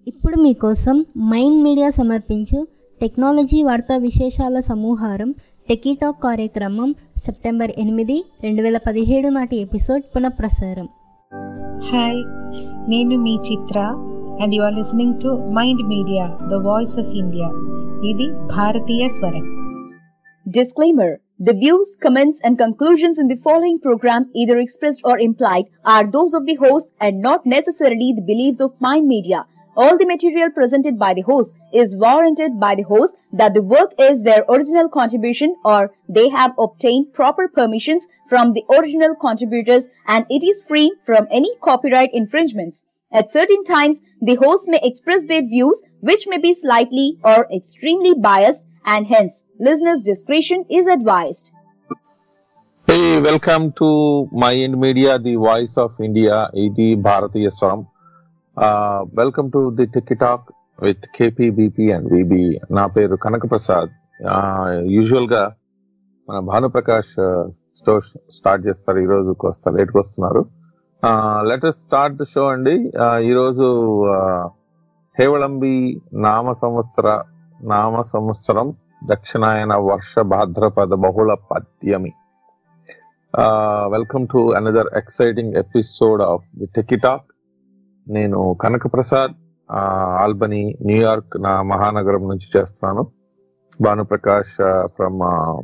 ఇప్పుడు మీకోసం mind media సమర్పించు టెక్నాలజీ వార్తా విశేషాల సమూహారం టెకీటాక్ కార్యక్రమం సెప్టెంబర్ ఎనిమిది రెండు వేల పదిహేడు నాటి ఎపిసోడ్ పునఃప్రసారం హాయ్ నేను మీ Chitra and you are listening to mind media the voice of India ఇది భారతీయ స్వరం Disclaimer The views, comments, and conclusions in the following program, either expressed or implied, are those of the host and not necessarily the beliefs of Mind Media. All the material presented by the host is warranted by the host that the work is their original contribution or they have obtained proper permissions from the original contributors and it is free from any copyright infringements. At certain times, the host may express their views which may be slightly or extremely biased and hence listeners' discretion is advised. Hey, welcome to my Ind Media, the voice of India, ఇది భారతీయ స్వరం welcome to the tick talk with KP BP and VB నా పేరు కనక Prasad usual గా మన Bhanuprakash store start చేస్తారు ఈ రోజు వస్తారు లేట్కి వస్తున్నారు లెటెస్ట్ స్టార్ట్ ద షో అండి Uh, ఈ రోజు uh, హేవళంబి నామ సంవత్సర నామ సంవత్సరం దక్షిణాయన వర్ష భాద్రపద బహుళ పద్యమి welcome to another exciting episode of the techie talk నేను కనక ప్రసాద్ ఆల్బనీ న్యూయార్క్ నా మహానగరం నుంచి చేస్తున్నాను Bhanuprakash from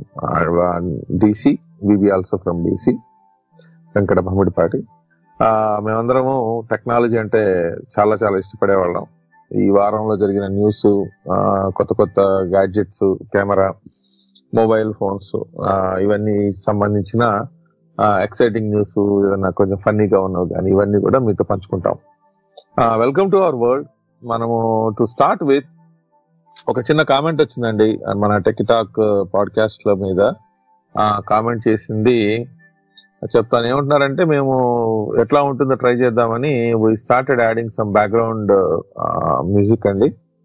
DC VB also from DC Venkata Bhamidipati మేమందరము టెక్నాలజీ అంటే చాలా చాలా ఇష్టపడేవాళ్ళం ఈ వారంలో జరిగిన న్యూస్ కొత్త కొత్త గ్యాడ్జెట్స్ కెమెరా మొబైల్ ఫోన్స్ ఇవన్నీ సంబంధించిన ఎక్సైటింగ్ న్యూస్ ఏదైనా కొంచెం ఫన్నీగా ఉన్నవి కానీ ఇవన్నీ కూడా మీతో పంచుకుంటాం వెల్కమ్ టు అవర్ వరల్డ్ మనము టు స్టార్ట్ విత్ ఒక చిన్న కామెంట్ వచ్చిందండి మన టెకిటాక్ పాడ్కాస్ట్ లో మీద కామెంట్ చేసింది చెప్తాను ఏమంటున్నారంటే మేము ఎట్లా ఉంటుందో ట్రై చేద్దామని we started adding some background music అండి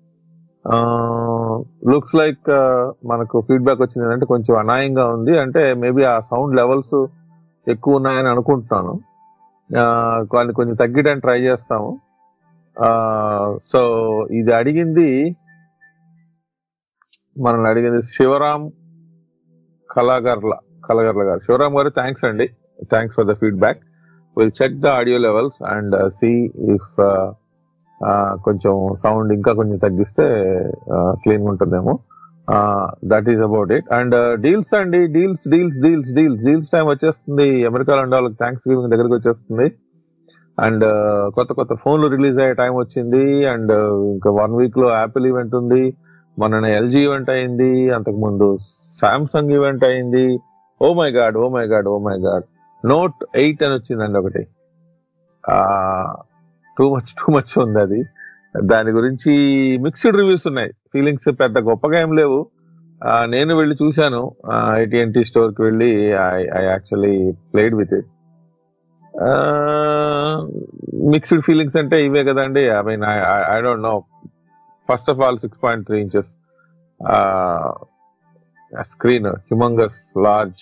లుక్స్ లైక్ మనకు ఫీడ్బ్యాక్ వచ్చింది ఏంటంటే కొంచెం అనాయంగా ఉంది అంటే మేబీ ఆ సౌండ్ లెవెల్స్ ఎక్కువ ఉన్నాయని అనుకుంటున్నాను కొన్ని కొంచెం తగ్గడానికి ట్రై చేస్తాము సో ఇది అడిగింది మనల్ని అడిగింది శివరాం కళాగర్ల కళాగర్ల గారు శివరాం గారు థ్యాంక్స్ అండి thanks for the feedback will check the audio levels and see if కొంచెం సౌండ్ ఇంకా కొంచెం తగ్గిస్తే క్లీన్ ఉంటుందేమో that is about it and deals అండి deals deals deals deals deals time వచ్చేస్తుంది అమెరికాలో ఉండే వాళ్ళకి థ్యాంక్స్ గివింగ్ దగ్గరికి వచ్చేస్తుంది అండ్ కొత్త కొత్త ఫోన్లు రిలీజ్ అయ్యే టైం వచ్చింది అండ్ ఇంకా వన్ వీక్ లో యాపిల్ ఈవెంట్ ఉంది మొన్న ఎల్జీ ఈవెంట్ అయింది అంతకు ముందు సామ్సంగ్ ఈవెంట్ అయింది oh my god oh my god oh my god note eight అని వచ్చిందండి ఒకటి టూ మచ్ టూ మచ్ ఉంది అది దాని గురించి మిక్స్డ్ రివ్యూస్ ఉన్నాయి ఫీలింగ్స్ పెద్ద గొప్పగా ఏం లేవు నేను వెళ్ళి చూశాను ఐటీఎన్టీ స్టోర్ కి వెళ్ళి I actually played with it mixed feelings అంటే ఇవే కదండి I mean I don't know first of all six point three inches screen humongous large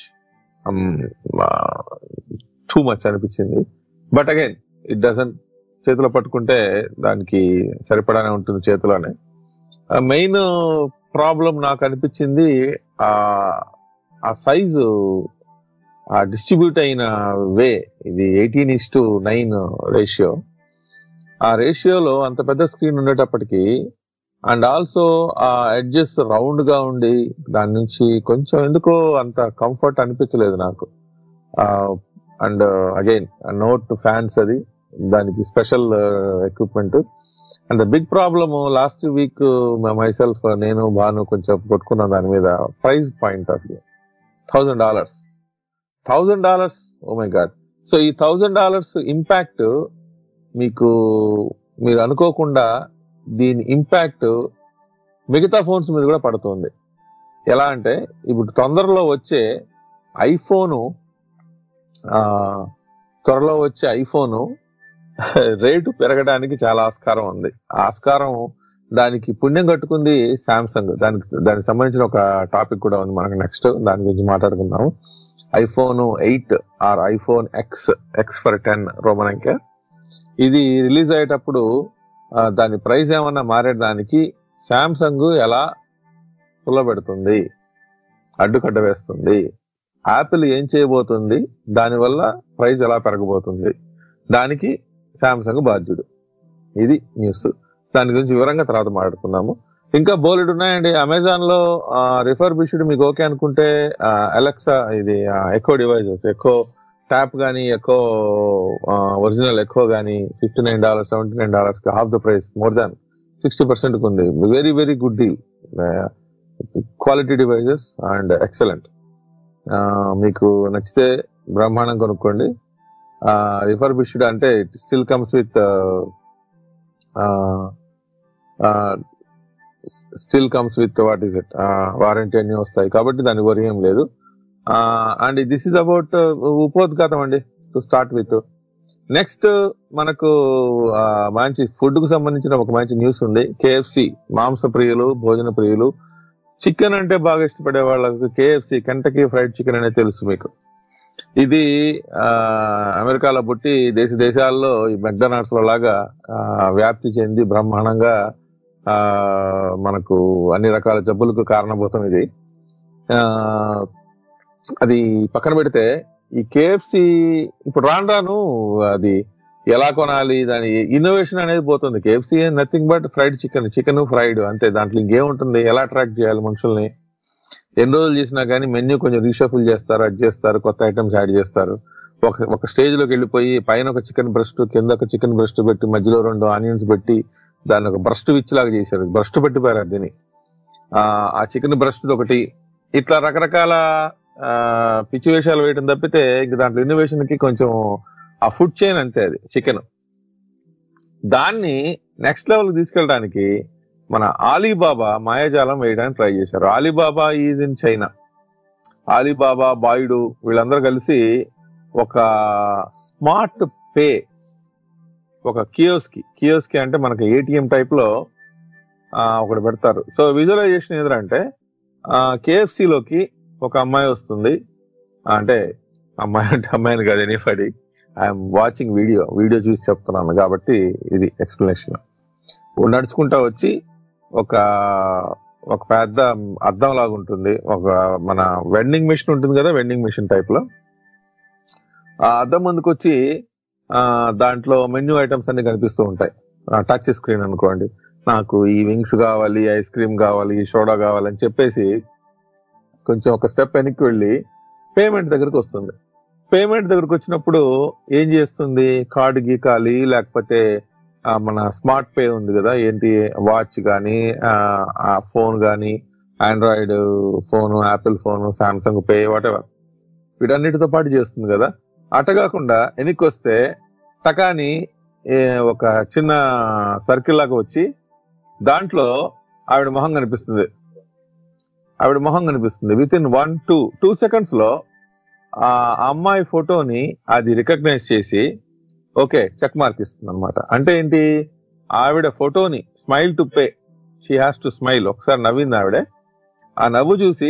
too much అనిపించింది బట్ అగైన్ ఇట్ డజన్ చేతిలో పట్టుకుంటే దానికి సరిపడానే ఉంటుంది చేతిలోనే మెయిన్ ప్రాబ్లం నాకు అనిపించింది ఆ సైజు ఆ డిస్ట్రిబ్యూట్ అయిన వే ఇది eighteen is to nine ratio ఆ రేషియోలో అంత పెద్ద స్క్రీన్ ఉండేటప్పటికి అండ్ ఆల్సో ఆ ఎడ్జెస్ రౌండ్ గా ఉండి దాని నుంచి కొంచెం ఎందుకో అంత కంఫర్ట్ అనిపించలేదు నాకు అండ్ అగైన్ నోట్ ఫ్యాన్స్ అది దానికి special equipment and the big problem last week myself నేను బాను కొంచెం కొట్టుకున్నాను దాని మీద price point of view thousand dollars thousand dollars oh my god so ఈ థౌజండ్ డాలర్స్ ఇంపాక్ట్ మీకు మీరు అనుకోకుండా దీని ఇంపాక్ట్ మిగతా ఫోన్స్ మీద కూడా పడుతుంది ఎలా అంటే ఇప్పుడు తొందరలో వచ్చే ఐఫోను త్వరలో వచ్చే ఐఫోను రేటు పెరగడానికి చాలా ఆస్కారం ఉంది ఆస్కారం దానికి పుణ్యం కట్టుకుంది శాంసంగ్ దానికి దానికి సంబంధించిన ఒక టాపిక్ కూడా ఉంది మనకు నెక్స్ట్ దాని గురించి మాట్లాడుకుందాము iPhone eight or iPhone X X for ten Roman అంకె ఇది రిలీజ్ అయ్యేటప్పుడు ఆ, దాని ప్రైస్ ఏమన్నా మారేదానికి శాంసంగ్ ఎలా పుల్లబెడుతుంది అడ్డుకట్ట వేస్తుంది యాపిల్ ఏం చేయబోతుంది దానివల్ల ప్రైస్ ఎలా పెరగబోతుంది దానికి శాంసంగ్ బాధ్యుడు ఇది న్యూస్ దాని గురించి వివరంగా తర్వాత మాట్లాడుకుందాము ఇంకా బోలెడు ఉన్నాయండి అమెజాన్ లో రిఫర్ బిష్డ్ మీకు ఓకే అనుకుంటే అలెక్సా ఇది ఎకో డివైజెస్ ఎకో ట్యాప్ గానీ ఎకో ఒరిజినల్ ఎకో గానీ fifty nine dollars seventy nine dollars half the price more than sixty percent ఉంది very very good deal quality devices and excellent మీకు నచ్చితే బ్రహ్మాండం కొనుక్కోండి రిఫర్ బిష్డ్ అంటే it still comes with still comes with what is it warranty అన్ని వస్తాయి కాబట్టి దాని వరి ఏం లేదు అండ్ దిస్ ఇస్ అబౌట్ ఉపోద్ఘాతం అండి టు స్టార్ట్ విత్ నెక్స్ట్ మనకు ఆ, మంచి ఫుడ్ కు సంబంధించిన ఒక మంచి న్యూస్ ఉంది కేఎఫ్సి మాంస ప్రియులు భోజన ప్రియులు చికెన్ అంటే బాగా ఇష్టపడే వాళ్ళకి కేఎఫ్సి కెంటకీ ఫ్రైడ్ చికెన్ అనేది తెలుసు మీకు ఇది ఆ, అమెరికాలో పుట్టి దేశ దేశాల్లో ఈ మెక్డొనాల్డ్స్ లాగా ఆ, వ్యాప్తి చెంది బ్రహ్మాండంగా ఆ మనకు అన్ని రకాల జబ్బులకు కారణభూతం ఇది ఆ అది పక్కన పెడితే ఈ కేఎఫ్సి ఇప్పుడు రాను రాను అది ఎలా కొనాలి దాని ఇన్నోవేషన్ అనేది పోతుంది KFC nothing but fried chicken chicken fried అంతే దాంట్లో ఇంకేముంటుంది ఎలా అట్రాక్ట్ చేయాలి మనుషుల్ని ఎన్ని రోజులు చేసినా కానీ మెన్యూ కొంచెం రీషఫుల్ చేస్తారు అది చేస్తారు కొత్త ఐటమ్స్ యాడ్ చేస్తారు ఒక ఒక స్టేజ్ లోకి వెళ్ళిపోయి పైన ఒక చికెన్ బ్రెస్ట్ కింద ఒక చికెన్ బ్రెస్ట్ పెట్టి మధ్యలో రెండు ఆనియన్స్ పెట్టి దాన్ని ఒక బ్రస్ట్ విచ్ లాగా చేశారు బ్రస్ట్ పెట్టిపోయారు దీన్ని ఆ ఆ చికెన్ బ్రస్ట్ ఒకటి ఇట్లా రకరకాల ఆ, పిచ్చి వేషాలు వేయడం తప్పితే ఇంక దాంట్లో ఇన్నోవేషన్ కి కొంచెం ఆ ఫుడ్ చైన్ అంతే అది చికెన్ దాన్ని నెక్స్ట్ లెవెల్ తీసుకెళ్ళడానికి మన ఆలీబాబా మాయాజాలం వేయడానికి ట్రై చేశారు Alibaba is in China Alibaba Baidu వీళ్ళందరూ కలిసి ఒక స్మార్ట్ పే ఒక కియోస్కి కియోస్కి అంటే మనకి ఏటీఎం టైప్ లో ఆ, ఒకటి పెడతారు సో విజువలైజేషన్ ఏదంటే KFC లోకి ఒక అమ్మాయి వస్తుంది అంటే అమ్మాయి అంటే అమ్మాయిని కాదు anybody I'm watching video video చూసి చెప్తున్నాను కాబట్టి ఇది ఎక్స్ప్లెనేషన్ నడుచుకుంటా వచ్చి ఒక ఒక పెద్ద అద్దం లాగా ఉంటుంది ఒక మన వెండింగ్ మిషన్ ఉంటుంది కదా వెండింగ్ మిషన్ టైప్ లో ఆ అద్దం ముందుకు వచ్చి ఆ దాంట్లో మెన్యూ ఐటమ్స్ అన్ని కనిపిస్తూ ఉంటాయి టచ్ స్క్రీన్ అనుకోండి నాకు ఈ వింగ్స్ కావాలి ఐస్ క్రీమ్ కావాలి ఈ సోడా కావాలి అని చెప్పేసి కొంచెం ఒక స్టెప్ వెనక్కి వెళ్ళి పేమెంట్ దగ్గరకు వస్తుంది పేమెంట్ దగ్గరకు వచ్చినప్పుడు ఏం చేస్తుంది కార్డు గీకాలి లేకపోతే ఆ, మన స్మార్ట్ పే ఉంది కదా ఏంటి వాచ్ కానీ ఆ ఫోన్ కానీ Android phone Apple phone Samsung Pay whatever వీటన్నిటితో పాటు చేస్తుంది కదా అట కాకుండా వెనక్కి వస్తే టకాని ఏ, ఒక చిన్న సర్కిల్ లాగా వచ్చి దాంట్లో ఆవిడ మొహం కనిపిస్తుంది ఆవిడ మొహం కనిపిస్తుంది with in one two two seconds లో ఆ అమ్మాయి ఫోటోని అది రికగ్నైజ్ చేసి ఓకే చెక్ మార్క్ ఇస్తుంది అనమాట అంటే ఏంటి ఆవిడ ఫోటోని smile to pay she has to smile ఒకసారి నవ్వింది ఆవిడ ఆ నవ్వు చూసి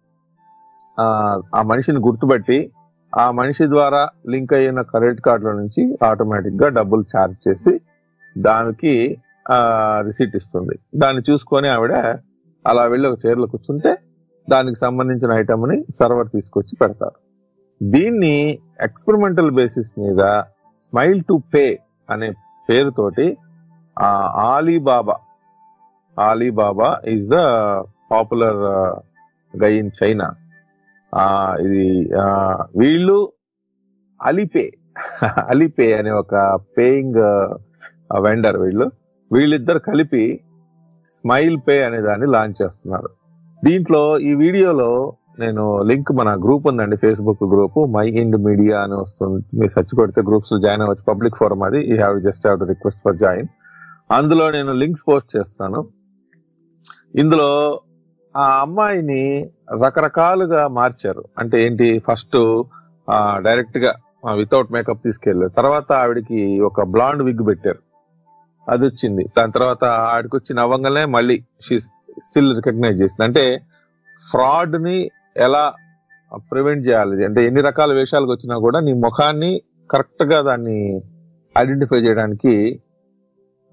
ఆ ఆ మనిషిని గుర్తుపట్టి ఆ మనిషి ద్వారా లింక్ అయిన క్రెడిట్ కార్డుల నుంచి ఆటోమేటిక్ గా డబ్బులు ఛార్జ్ చేసి దానికి ఆ రిసీట్ ఇస్తుంది దాన్ని చూసుకొని ఆవిడ అలా వెళ్ళి ఒక చైర్లో కూర్చుంటే దానికి సంబంధించిన ఐటమ్ ని సర్వర్ తీసుకొచ్చి పెడతారు దీన్ని ఎక్స్పెరిమెంటల్ బేసిస్ మీద స్మైల్ టు పే అనే పేరుతోటి ఆ Alibaba Alibaba is the popular guy in China ఆ ఇది ఆ, వీళ్ళు అలీపే అలీపే అనే ఒక పేయింగ్ వెండర్ వీళ్ళు వీళ్ళిద్దరు కలిపి స్మైల్ పే అనే దాన్ని లాంచ్ చేస్తున్నారు దీంట్లో ఈ వీడియోలో నేను లింక్ మన గ్రూప్ ఉందండి ఫేస్బుక్ గ్రూప్ మై ఇండ్ మీడియా అని వస్తుంది మీరు సెర్చ్ కొడితే గ్రూప్స్ లో జాయిన్ అవ్వచ్చు పబ్లిక్ ఫోరం అది you have just have to request for join అందులో నేను లింక్స్ పోస్ట్ చేస్తాను ఇందులో ఆ అమ్మాయిని రకరకాలుగా మార్చారు అంటే ఏంటి ఫస్ట్ డైరెక్ట్ గా వితౌట్ మేకప్ తీసుకెళ్ళారు తర్వాత ఆవిడకి ఒక బ్లాండ్ విగ్ పెట్టారు అది వచ్చింది దాని తర్వాత ఆడికి వచ్చి నవ్వంగానే మళ్ళీ షీ స్టిల్ రికగ్నైజ్ చేసింది అంటే ఫ్రాడ్ ని ఎలా ప్రివెంట్ చేయాలి అంటే ఎన్ని రకాల వేషాలకు వచ్చినా కూడా నీ ముఖాన్ని కరెక్ట్ గా దాన్ని ఐడెంటిఫై చేయడానికి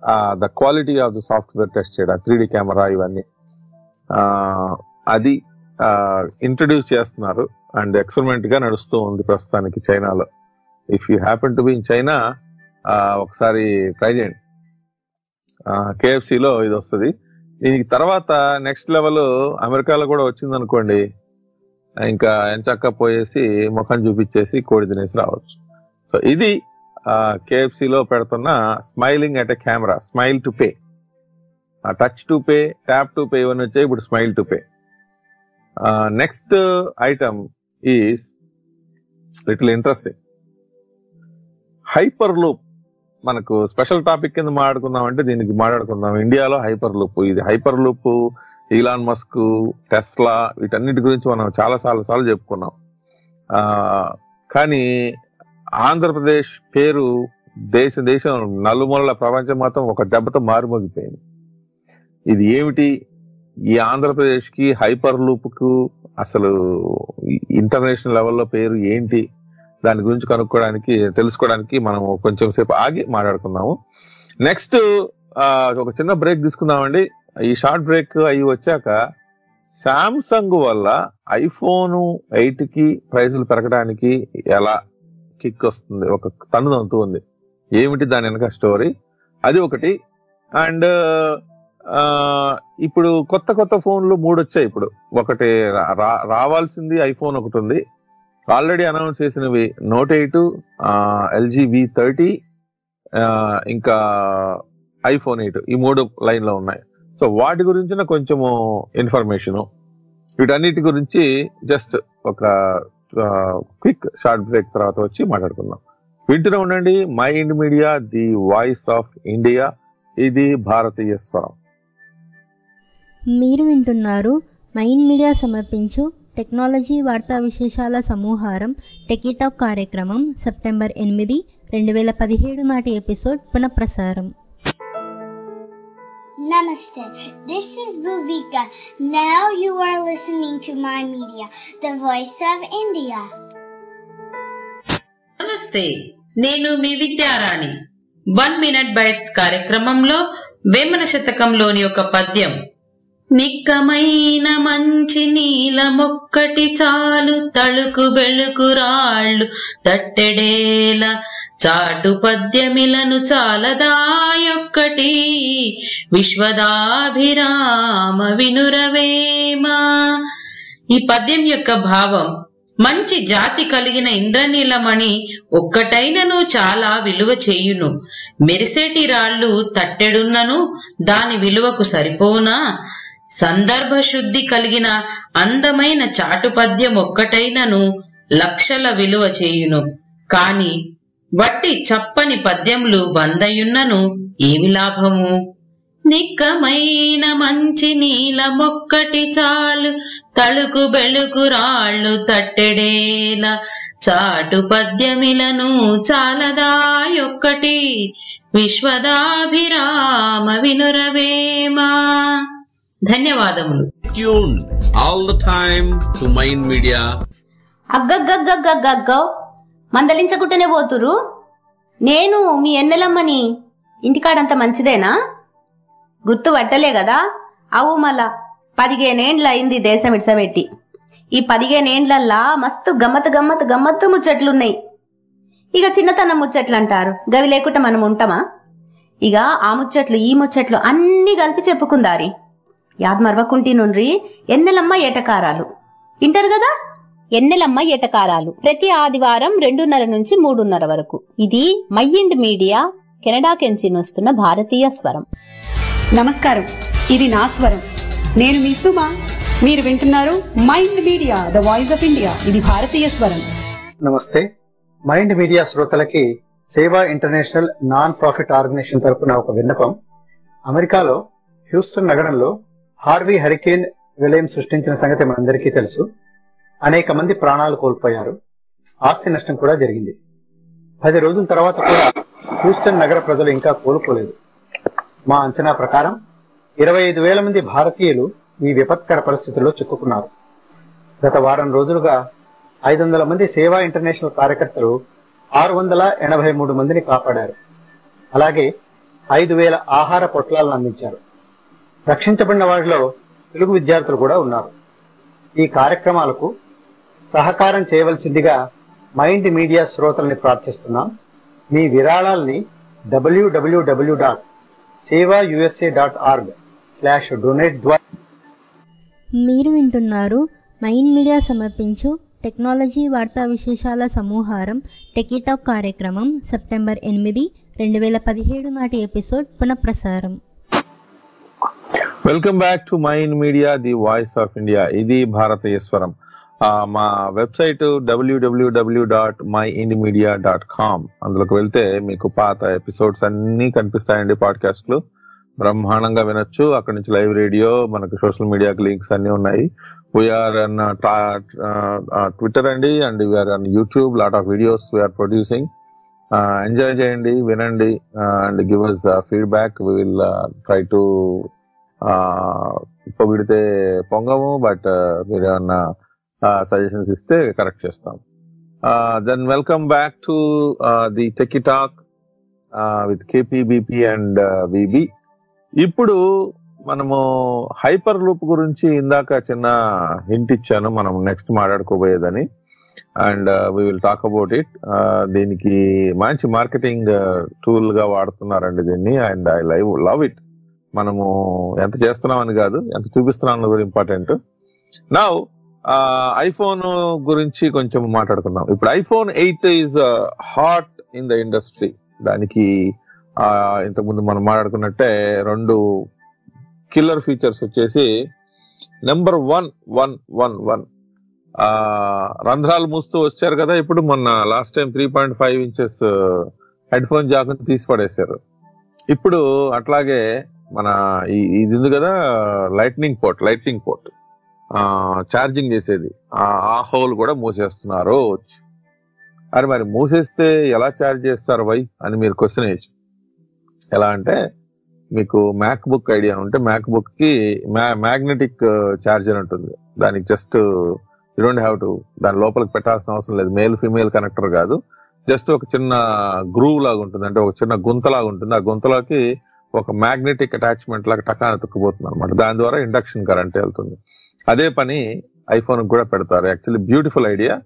the quality of the software test చేయడం త్రీ డి కెమెరా ఇవన్నీ ఆ, అది ఇంట్రడ్యూస్ చేస్తున్నారు అండ్ ఎక్స్పెరిమెంట్ గా నడుస్తూ ఉంది ప్రస్తుతానికి చైనాలో if you happen to be in China ఒకసారి ట్రై చేయండి KFC లో ఇది వస్తుంది దీనికి తర్వాత నెక్స్ట్ లెవెల్ అమెరికాలో కూడా వచ్చింది అనుకోండి ఇంకా ఎంచక్క పోయేసి ముఖం చూపించేసి కోడి తినేసి రావచ్చు సో ఇది KFC లో పెడుతున్న smiling at a camera smile to pay touch to pay tap to pay ఇవన్నీ వచ్చాయి ఇప్పుడు smile to pay next item is little interesting hyperloop మనకు స్పెషల్ టాపిక్ కింద మాట్లాడుకుందాం అంటే దీనికి మాట్లాడుకుందాం ఇండియాలో హైపర్ లూప్ ఇది hyperloop Elon Musk Tesla వీటన్నిటి గురించి మనం చాలా చాలా సార్లు చెప్పుకున్నాం ఆ కానీ ఆంధ్రప్రదేశ్ పేరు దేశ దేశం నలుమూలల ప్రపంచం మొత్తం ఒక దెబ్బతో మారుమోగిపోయింది ఇది ఏమిటి ఈ ఆంధ్రప్రదేశ్ కి హైపర్ లూప్ కు అసలు ఇంటర్నేషనల్ లెవెల్లో పేరు ఏంటి దాని గురించి కనుక్కోవడానికి తెలుసుకోవడానికి మనం కొంచెం సేపు ఆగి మాట్లాడుకుందాము నెక్స్ట్ ఒక చిన్న బ్రేక్ తీసుకుందామండి ఈ షార్ట్ బ్రేక్ అవి వచ్చాక శాంసంగ్ వల్ల ఐఫోన్ ఎయిట్ కి ప్రైసులు పెరగడానికి ఎలా కిక్ వస్తుంది ఒక తన్ను ఉంది ఏమిటి దాని వెనక స్టోరీ అది ఒకటి అండ్ ఇప్పుడు కొత్త కొత్త ఫోన్లు మూడు వచ్చాయి ఇప్పుడు ఒకటి రా- రా- రావాల్సింది ఐఫోన్ ఒకటి ఉంది ఆల్రెడీ అనౌన్స్ చేసినవి note eight LG V thirty ఇంకా ఐఫోన్ ఎయిట్ ఈ మూడు లైన్ లో ఉన్నాయి సో వాటి గురించిన కొంచెము ఇన్ఫర్మేషన్ వీటన్నిటి గురించి జస్ట్ ఒక క్విక్ షార్ట్ బ్రేక్ తర్వాత వచ్చి మాట్లాడుకుందాం వింటూనే ఉండండి my ఇండ్ media the voice of India ఇది భారతీయ స్వరం మీరు వింటున్నారు మైండ్ మీడియా సమర్పించు టెక్నాలజీ వార్తా విశేషాల సమూహారం టెకీటాక్ కార్యక్రమం సెప్టెంబర్ ఎనిమిది రెండు వేల పదిహేడు నాటి ఎపిసోడ్ పునఃప్రసారం Namaste. This is Bhuvika. Now you are listening to my media, the voice of India. నమస్తే నేను మీ విద్యారాణి వన్ మినిట్ బైట్స్ కార్యక్రమంలో వేమన శతకంలోని ఒక పద్యం నిక్కమైన మంచి నీలమొక్కటి చాలు తళుకు బెళుకు రాళ్ళు తట్టెడేల చాటు పద్యమిలను చాలదాయొక్కటి విశ్వదాభిరామ వినురవేమా ఈ పద్యం యొక్క భావం మంచి జాతి కలిగిన ఇంద్రనీలమణి ఒక్కటైనను చాలా విలువ చేయును మెరిసేటి రాళ్ళు తట్టెడున్నను దాని విలువకు సరిపోనా సందర్భ శుద్ధి కలిగిన అందమైన చాటు పద్యం ఒక్కటైనను లక్షల విలువ చేయును కాని వట్టి చప్పని పద్యములు వందయున్నను ఏమి లాభము నిక్కమైన మంచి నీలమొక్కటి చాలు తళుకు బెళుకు రాళ్ళు తట్టెడేల చాటు పద్యమిలను చాలదాయొక్కటి విశ్వదాభిరామ వినురవేమా ధన్యవాదములు tuned all the time to Mind Media అగ్గగ్గగ్గగ్గగ్గో మందలించకుంటేనే పోతురు నేను మీ ఎన్నెలమ్మని ఇంటికాడంత మంచిదేనా గుర్తు పట్టలే కదా అవు మళ్ళా పదిహేనేండ్ల అయింది దేశం ఇడ్సబెట్టి ఈ పదిహేనేండ్లల్లా మస్తు గమ్మత్ గమ్మత్ గమ్మత్తు ముచ్చట్లున్నాయి ఇక చిన్నతనం ముచ్చట్లు అంటారు గవి లేకుండా మనం ఉంటామా ఇక ఆ ముచ్చట్లు ఈ ముచ్చట్లు అన్నీ కలిపి చెప్పుకుందారి యాద్ మరవకుంటి నుండ్రి ఎన్నెలమ్మ ఏటకారాలు ఇంటారు కదా ఎన్నెలమ్మ ఎటకారాలు ప్రతి ఆదివారం రెండున్నర నుంచి మూడున్నర వరకు ఇది మైండ్ మీడియా కెనడా కెంచి వస్తున్న భారతీయ స్వరం నమస్కారం ఇది నా స్వరం నేను మీ సుమ మీరు వింటున్నారు mind media the voice of India ఇది భారతీయ స్వరం నమస్తే మైండ్ మీడియా శ్రోతలకి సేవా ఇంటర్నేషనల్ నాన్ ప్రాఫిట్ ఆర్గనైజేషన్ తరపున ఒక విన్నపం అమెరికాలో హ్యూస్టన్ నగరంలో హార్వీ హరికేన్ విలయం సృష్టించిన సంగతి మనందరికీ తెలుసు అనేక మంది ప్రాణాలు కోల్పోయారు ఆస్తి నష్టం కూడా జరిగింది పది రోజుల తర్వాత కూడా హ్యూస్టన్ నగర ప్రజలు ఇంకా కోలుకోలేదు మా అంచనా ప్రకారం ఇరవై ఐదు వేల మంది భారతీయులు ఈ విపత్కర పరిస్థితుల్లో చిక్కుకున్నారు గత వారం రోజులుగా ఐదు వందల మంది సేవా ఇంటర్నేషనల్ కార్యకర్తలు ఆరు వందల ఎనభై మూడు మందిని కాపాడారు అలాగే ఐదు వేల ఆహార పొట్లాలను అందించారు రక్షించబడిన వారిలో తెలుగు విద్యార్థులు కూడా ఉన్నారు ఈ కార్యక్రమాలకు సహకారం చేయవలసిందిగా మైండ్ మీడియా శ్రోతల్ని ప్రార్థిస్తున్నాం మీ విరాళాల్ని WWW dot Seva USA dot org slash donate ద్వారా మీరు వింటున్నారు మైన్ మీడియా సమర్పించు టెక్నాలజీ వార్తా విశేషాల సమూహారం టెకీటాక్ కార్యక్రమం సెప్టెంబర్ ఎనిమిది రెండు వేల పదిహేడు నాటి ఎపిసోడ్ పునఃప్రసారం welcome back to Mind media the voice of India ఇది భారతీయ స్వరం ఆ, మా website WWW dot My Ind Media dot com అందులోకి వెళ్తే మీకు పాత ఎపిసోడ్స్ అన్ని కనిపిస్తాయండి పాడ్కాస్ట్లు బ్రహ్మాండంగా వినొచ్చు అక్కడ నుంచి లైవ్ రేడియో మనకు సోషల్ మీడియాకి లింక్స్ అన్ని ఉన్నాయి వీఆర్ అన్ ట్విట్టర్ అండి and we're on YouTube lot of videos we're producing enjoy చేయండి వినండి and give us feedback we will try to పొగిడితే పొంగము బట్ మీరు ఏమన్నా సజెషన్స్ ఇస్తే కరెక్ట్ చేస్తాం then welcome back to the techie talk with KPBP and VB ఇప్పుడు మనము హైపర్ లూప్ గురించి ఇందాక చిన్న హింట్ ఇచ్చాను మనం నెక్స్ట్ మాట్లాడుకోబోయేదని and we will talk about it దీనికి మంచి మార్కెటింగ్ టూల్ గా వాడుతున్నారండి దీన్ని and I live love it మనము ఎంత చేస్తున్నాం అని కాదు ఎంత చూపిస్తున్నాం అన్నది కూడా ఇంపార్టెంట్ నా ఐఫోన్ గురించి కొంచెం మాట్లాడుకుందాం ఇప్పుడు iPhone eight is hot in the industry దానికి ఆ, ఇంతకుముందు మనం మాట్లాడుకున్నట్టే రెండు కిల్లర్ ఫీచర్స్ వచ్చేసి number one one one one ఆ రంధ్రాలు మూస్తూ వచ్చారు కదా ఇప్పుడు మొన్న last time three point five inches headphone jack తీసి పడేశారు ఇప్పుడు అట్లాగే మన ఈ- ఇది ఉంది కదా lightning port lightning port charging చేసేది ఆ ఆ హోల్ కూడా మూసేస్తున్నారు అరే మరి మూసేస్తే ఎలా ఛార్జ్ చేస్తారు వై అని మీరు క్వశ్చన్ వేయచ్చు ఎలా అంటే మీకు మ్యాక్ బుక్ ఐడియా ఉంటే మ్యాక్ బుక్ కి మ్యాగ్నెటిక్ ఛార్జర్ ఉంటుంది దానికి just you don't have to దాని లోపలికి పెట్టాల్సిన అవసరం లేదు మేల్ ఫీమేల్ కనెక్టర్ కాదు జస్ట్ ఒక చిన్న గ్రూవ్ లాగా ఉంటుంది అంటే ఒక చిన్న గుంత లాగా ఉంటుంది ఆ గుంతలోకి ఒక మ్యాగ్నెటిక్ అటాచ్మెంట్ లాగా టకాన తుక్కుపోతుంది అనమాట దాని ద్వారా ఇండక్షన్ కరెంట్ వెళ్తుంది అదే పని ఐఫోన్ కూడా పెడతారు actually beautiful idea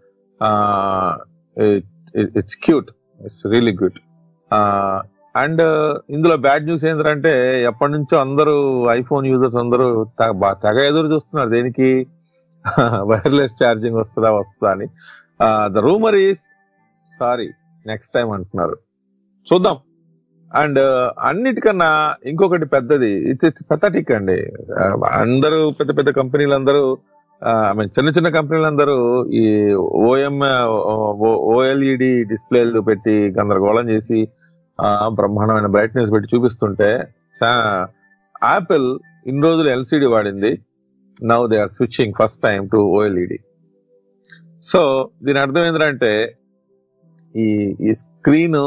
it's cute it's really good and ఇందులో బ్యాడ్ న్యూస్ ఏంటంటే ఎప్పటి నుంచో అందరూ ఐఫోన్ యూజర్స్ అందరూ తెగ బా- తెగ ఎదురు చూస్తున్నారు దేనికి వైర్లెస్ ఛార్జింగ్ వస్తుందా వస్తుందా అని the rumour is sorry next time అంటున్నారు చూద్దాం అండ్ అన్నిటికన్నా ఇంకొకటి పెద్దది ఇట్స్ ఇట్స్ పెథటిక్ అండి Uh, అందరూ పెద్ద పెద్ద కంపెనీలు అందరూ ఐ మీన్ చిన్న చిన్న కంపెనీలు అందరూ ఈ ఓఎం ఓఎల్ఈడి డిస్ప్లేలు పెట్టి గందరగోళం చేసి ఆ, బ్రహ్మాండమైన బ్రైట్నెస్ పెట్టి చూపిస్తుంటే యాపిల్ ఇన్ని రోజులు ఎల్సిడి వాడింది now they are switching first time to OLED so దీని అర్థం ఏంటంటే ఈ ఈ స్క్రీన్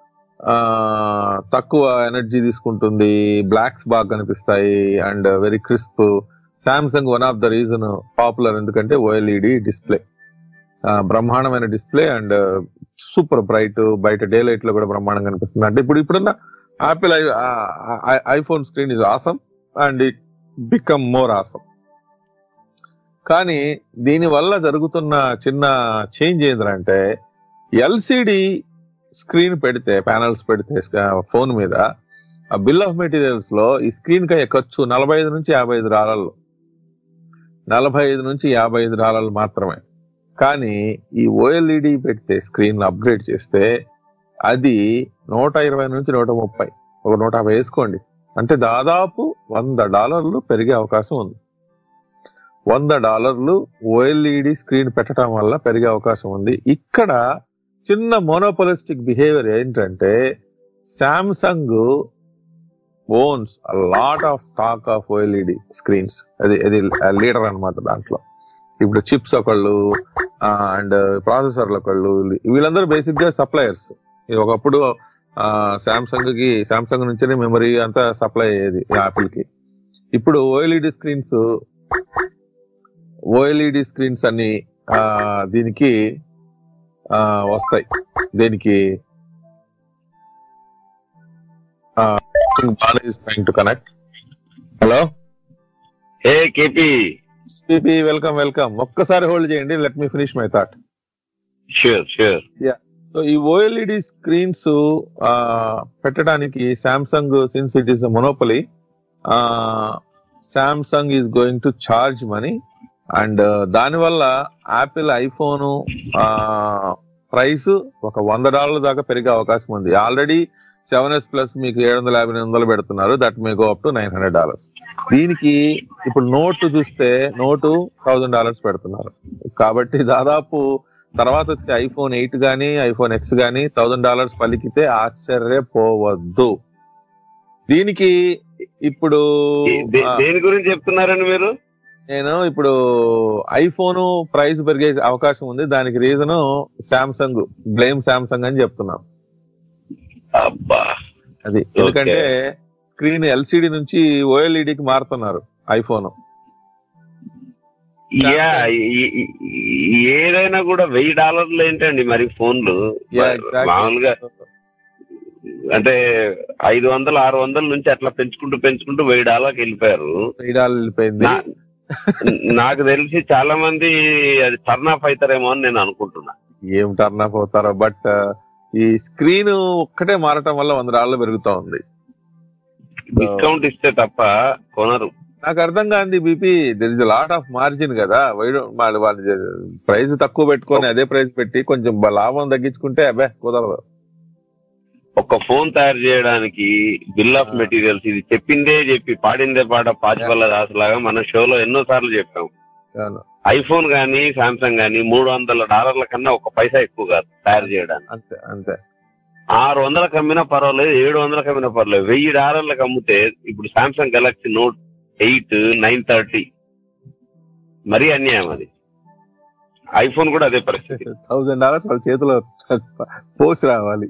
తక్కువ ఎనర్జీ తీసుకుంటుంది బ్లాక్స్ బాగా కనిపిస్తాయి and very crisp Samsung one of the reason popular ఎందుకంటే ఓఎల్ఈడి డిస్ప్లే బ్రహ్మాండమైన డిస్ప్లే అండ్ సూపర్ బ్రైట్ బయట డే లైట్ లో కూడా బ్రహ్మాండంగా కనిపిస్తుంది అంటే ఇప్పుడు ఇప్పుడున్న Apple iPhone screen is awesome and it become more awesome కానీ దీని వల్ల జరుగుతున్న చిన్న చేంజ్ ఏంటంటే ఎల్సిడి స్క్రీన్ పెడితే ప్యానల్స్ పెడితే ఫోన్ మీద ఆ బిల్ ఆఫ్ మెటీరియల్స్ లో ఈ స్క్రీన్ కి అయ్యే ఖర్చు నలభై ఐదు నుంచి యాభై ఐదు డాలర్లు నలభై ఐదు నుంచి యాభై ఐదు డాలర్లు మాత్రమే కానీ ఈ ఓఎల్ఈడి పెడితే స్క్రీన్ అప్గ్రేడ్ చేస్తే అది నూట ఇరవై నుంచి నూట ముప్పై ఒక నూట యాభై వేసుకోండి అంటే దాదాపు వంద డాలర్లు పెరిగే అవకాశం ఉంది వంద డాలర్లు ఓఎల్ఈడి స్క్రీన్ పెట్టడం వల్ల పెరిగే అవకాశం ఉంది ఇక్కడ చిన్న మోనోపోలిస్టిక్ బిహేవియర్ ఏంటంటే Samsung owns lot of stock of OLED screens అది అది లీడర్ అన్నమాట దాంట్లో ఇప్పుడు చిప్స్ ఒకళ్ళు అండ్ ప్రాసెసర్లు ఒకళ్ళు వీళ్ళందరూ బేసిక్ గా సప్లయర్స్ ఇది ఒకప్పుడు శాంసంగ్ కి శాంసంగ్ నుంచే మెమరీ అంతా సప్లై అయ్యేది యాపిల్ కి ఇప్పుడు ఓఎల్ఈడి స్క్రీన్స్ ఓఎల్ఈడి స్క్రీన్స్ అన్ని ఆ, దీనికి ఆ, వస్తాయి దేనికి Bala is trying to connect. Hello ఏ కేపీ సిపి వెల్కమ్ వెల్కమ్ ఒక్కసారి హోల్డ్ చేయండి let me finish my thought sure sure yeah so ఈ ఓఎల్ఈడి స్క్రీన్స్ పెట్టడానికి Samsung since it is monopoly Samsung is going to charge money and దానివల్ల Apple iPhone price ఒక వంద డాలర్ల దాకా పెరిగే అవకాశం ఉంది ఆల్రెడీ సెవెన్ ఎస్ ప్లస్ మీకు ఏడు వందల యాభై వందలు పెడుతున్నారు that may go up to nine hundred dollars దీనికి ఇప్పుడు నోట్ చూస్తే నోటు థౌజండ్ డాలర్స్ పెడుతున్నారు కాబట్టి దాదాపు తర్వాత వచ్చే ఐఫోన్ ఎయిట్ గానీ ఐఫోన్ ఎక్స్ గానీ థౌజండ్ డాలర్స్ పలికితే ఆశ్చర్యపోవద్దు దీనికి ఇప్పుడు దే- ఆ, దేని గురించి చెప్తున్నారండి మీరు నేను ఇప్పుడు ఐఫోన్ ప్రైస్ పెరిగే అవకాశం ఉంది దానికి రీజన్ సామ్సంగ్ బ్లేమ్ సామ్సంగ్ అని చెప్తున్నాం అబ్బా అది ఎందుకంటే స్క్రీన్ ఎల్సిడి నుంచి OLED కి మారుతున్నారు ఐఫోన్ యా ఈ- ఈ- ఈ- ఏదైనా కూడా వెయ్యి డాలర్లు ఏంటండి మరి ఫోన్లు మామూలుగా అంటే ఐదు వందలు ఆరు వందల నుంచి అట్లా పెంచుకుంటూ పెంచుకుంటూ వెయ్యి డాలర్కి వెళ్ళిపోయారు వెయ్యి డాలర్లు వెళ్ళిపోయింది నా- నాకు తెలిసి చాలా మంది అది టర్న్ ఆఫ్ అవుతారేమో అని నేను అనుకుంటున్నా ఏం టర్న్ ఆఫ్ అవుతారో బట్ ఈ స్క్రీన్ ఒక్కటే మారటం వల్ల వంద డాలర్లు పెరుగుతా ఉంది డిస్కౌంట్ ఇస్తే తప్ప కొనరు నాకు అర్థం కాంది BP there is lot of margin కదా వైడ్ వాళ్ళు వాళ్ళు ప్రైస్ తక్కువ పెట్టుకొని అదే ప్రైస్ పెట్టి కొంచెం బ- లాభం తగ్గించుకుంటే అబ్బే కుదరదు ఒక ఫోన్ తయారు చేయడానికి బిల్ ఆఫ్ మెటీరియల్స్ ఇది చెప్పిందే చెప్పి పాడిందే పాట పాచిపల్ల దాసులాగా మన షోలో ఎన్నో సార్లు చెప్పాం అవును. ఐఫోన్ గానీ సామ్సంగ్ గానీ మూడు వందల డాలర్ల కన్నా ఒక పైసా ఎక్కువ కాదు తయారు చేయడానికి అంతే అంతే ఆరు వందలకు అమ్మినా పర్వాలేదు ఏడు వందలకు అమ్మినా పర్వాలేదు వెయ్యి డాలర్లకు అమ్మితే ఇప్పుడు Samsung Galaxy note eight nine thirty మరీ అన్యాయం అది ఐఫోన్ కూడా అదే పరిస్థితి థౌసండ్ డాలర్స్ వాళ్ళ చేతిలో పోసి రావాలి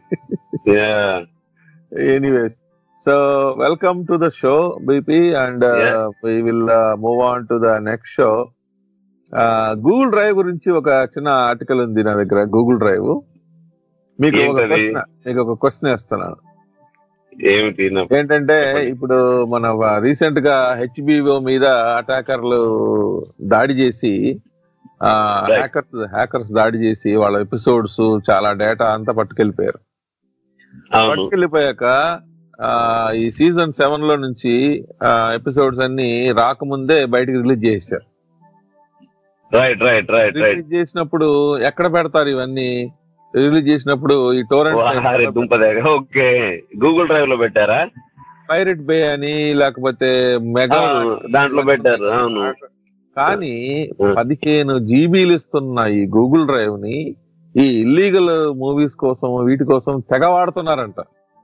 anyways so welcome to the show BP and we will move on to the next show Google Drive గురించి ఒక చిన్న ఆర్టికల్ ఉంది నా దగ్గర గూగుల్ డ్రైవ్ మీకు ఒక ఏంటది? క్వశ్చన్ మీకు ఒక క్వశ్చన్ ఇస్తున్నాను ఏమిటి నా- ఏంటంటే ఇప్పుడు మన రీసెంట్ గా హెచ్బిఓ మీద అటాకర్లు దాడి చేసి హ్యాకర్స్ హ్యాకర్స్ దాడి చేసి వాళ్ళ ఎపిసోడ్స్ చాలా డేటా అంతా పట్టుకెళ్ళిపోయారు అవును పట్టుకెళ్ళిపోయాక ఆ, ఈ సీజన్ సెవెన్ లో నుంచి ఎపిసోడ్స్ అన్ని రాకముందే బయటకు రిలీజ్ చేశారు right right right right release చేసినప్పుడు ఎక్కడ పెడతారు ఇవన్నీ రిలీజ్ చేసినప్పుడు ఈ వారి టోరెంట్ దుంపదేగ ఓకే గూగుల్ డ్రైవ్ లో పెట్టారా పైరెట్ బే అని లేకపోతే మెగా అవును, దాంట్లో పెట్టారు అవును కానీ పదిహేను జీబీలు ఇస్తున్న ఈ గూగుల్ డ్రైవ్ ని ఈ ఇల్లీగల్ మూవీస్ కోసం వీటి కోసం తెగ వాడుతున్నారంట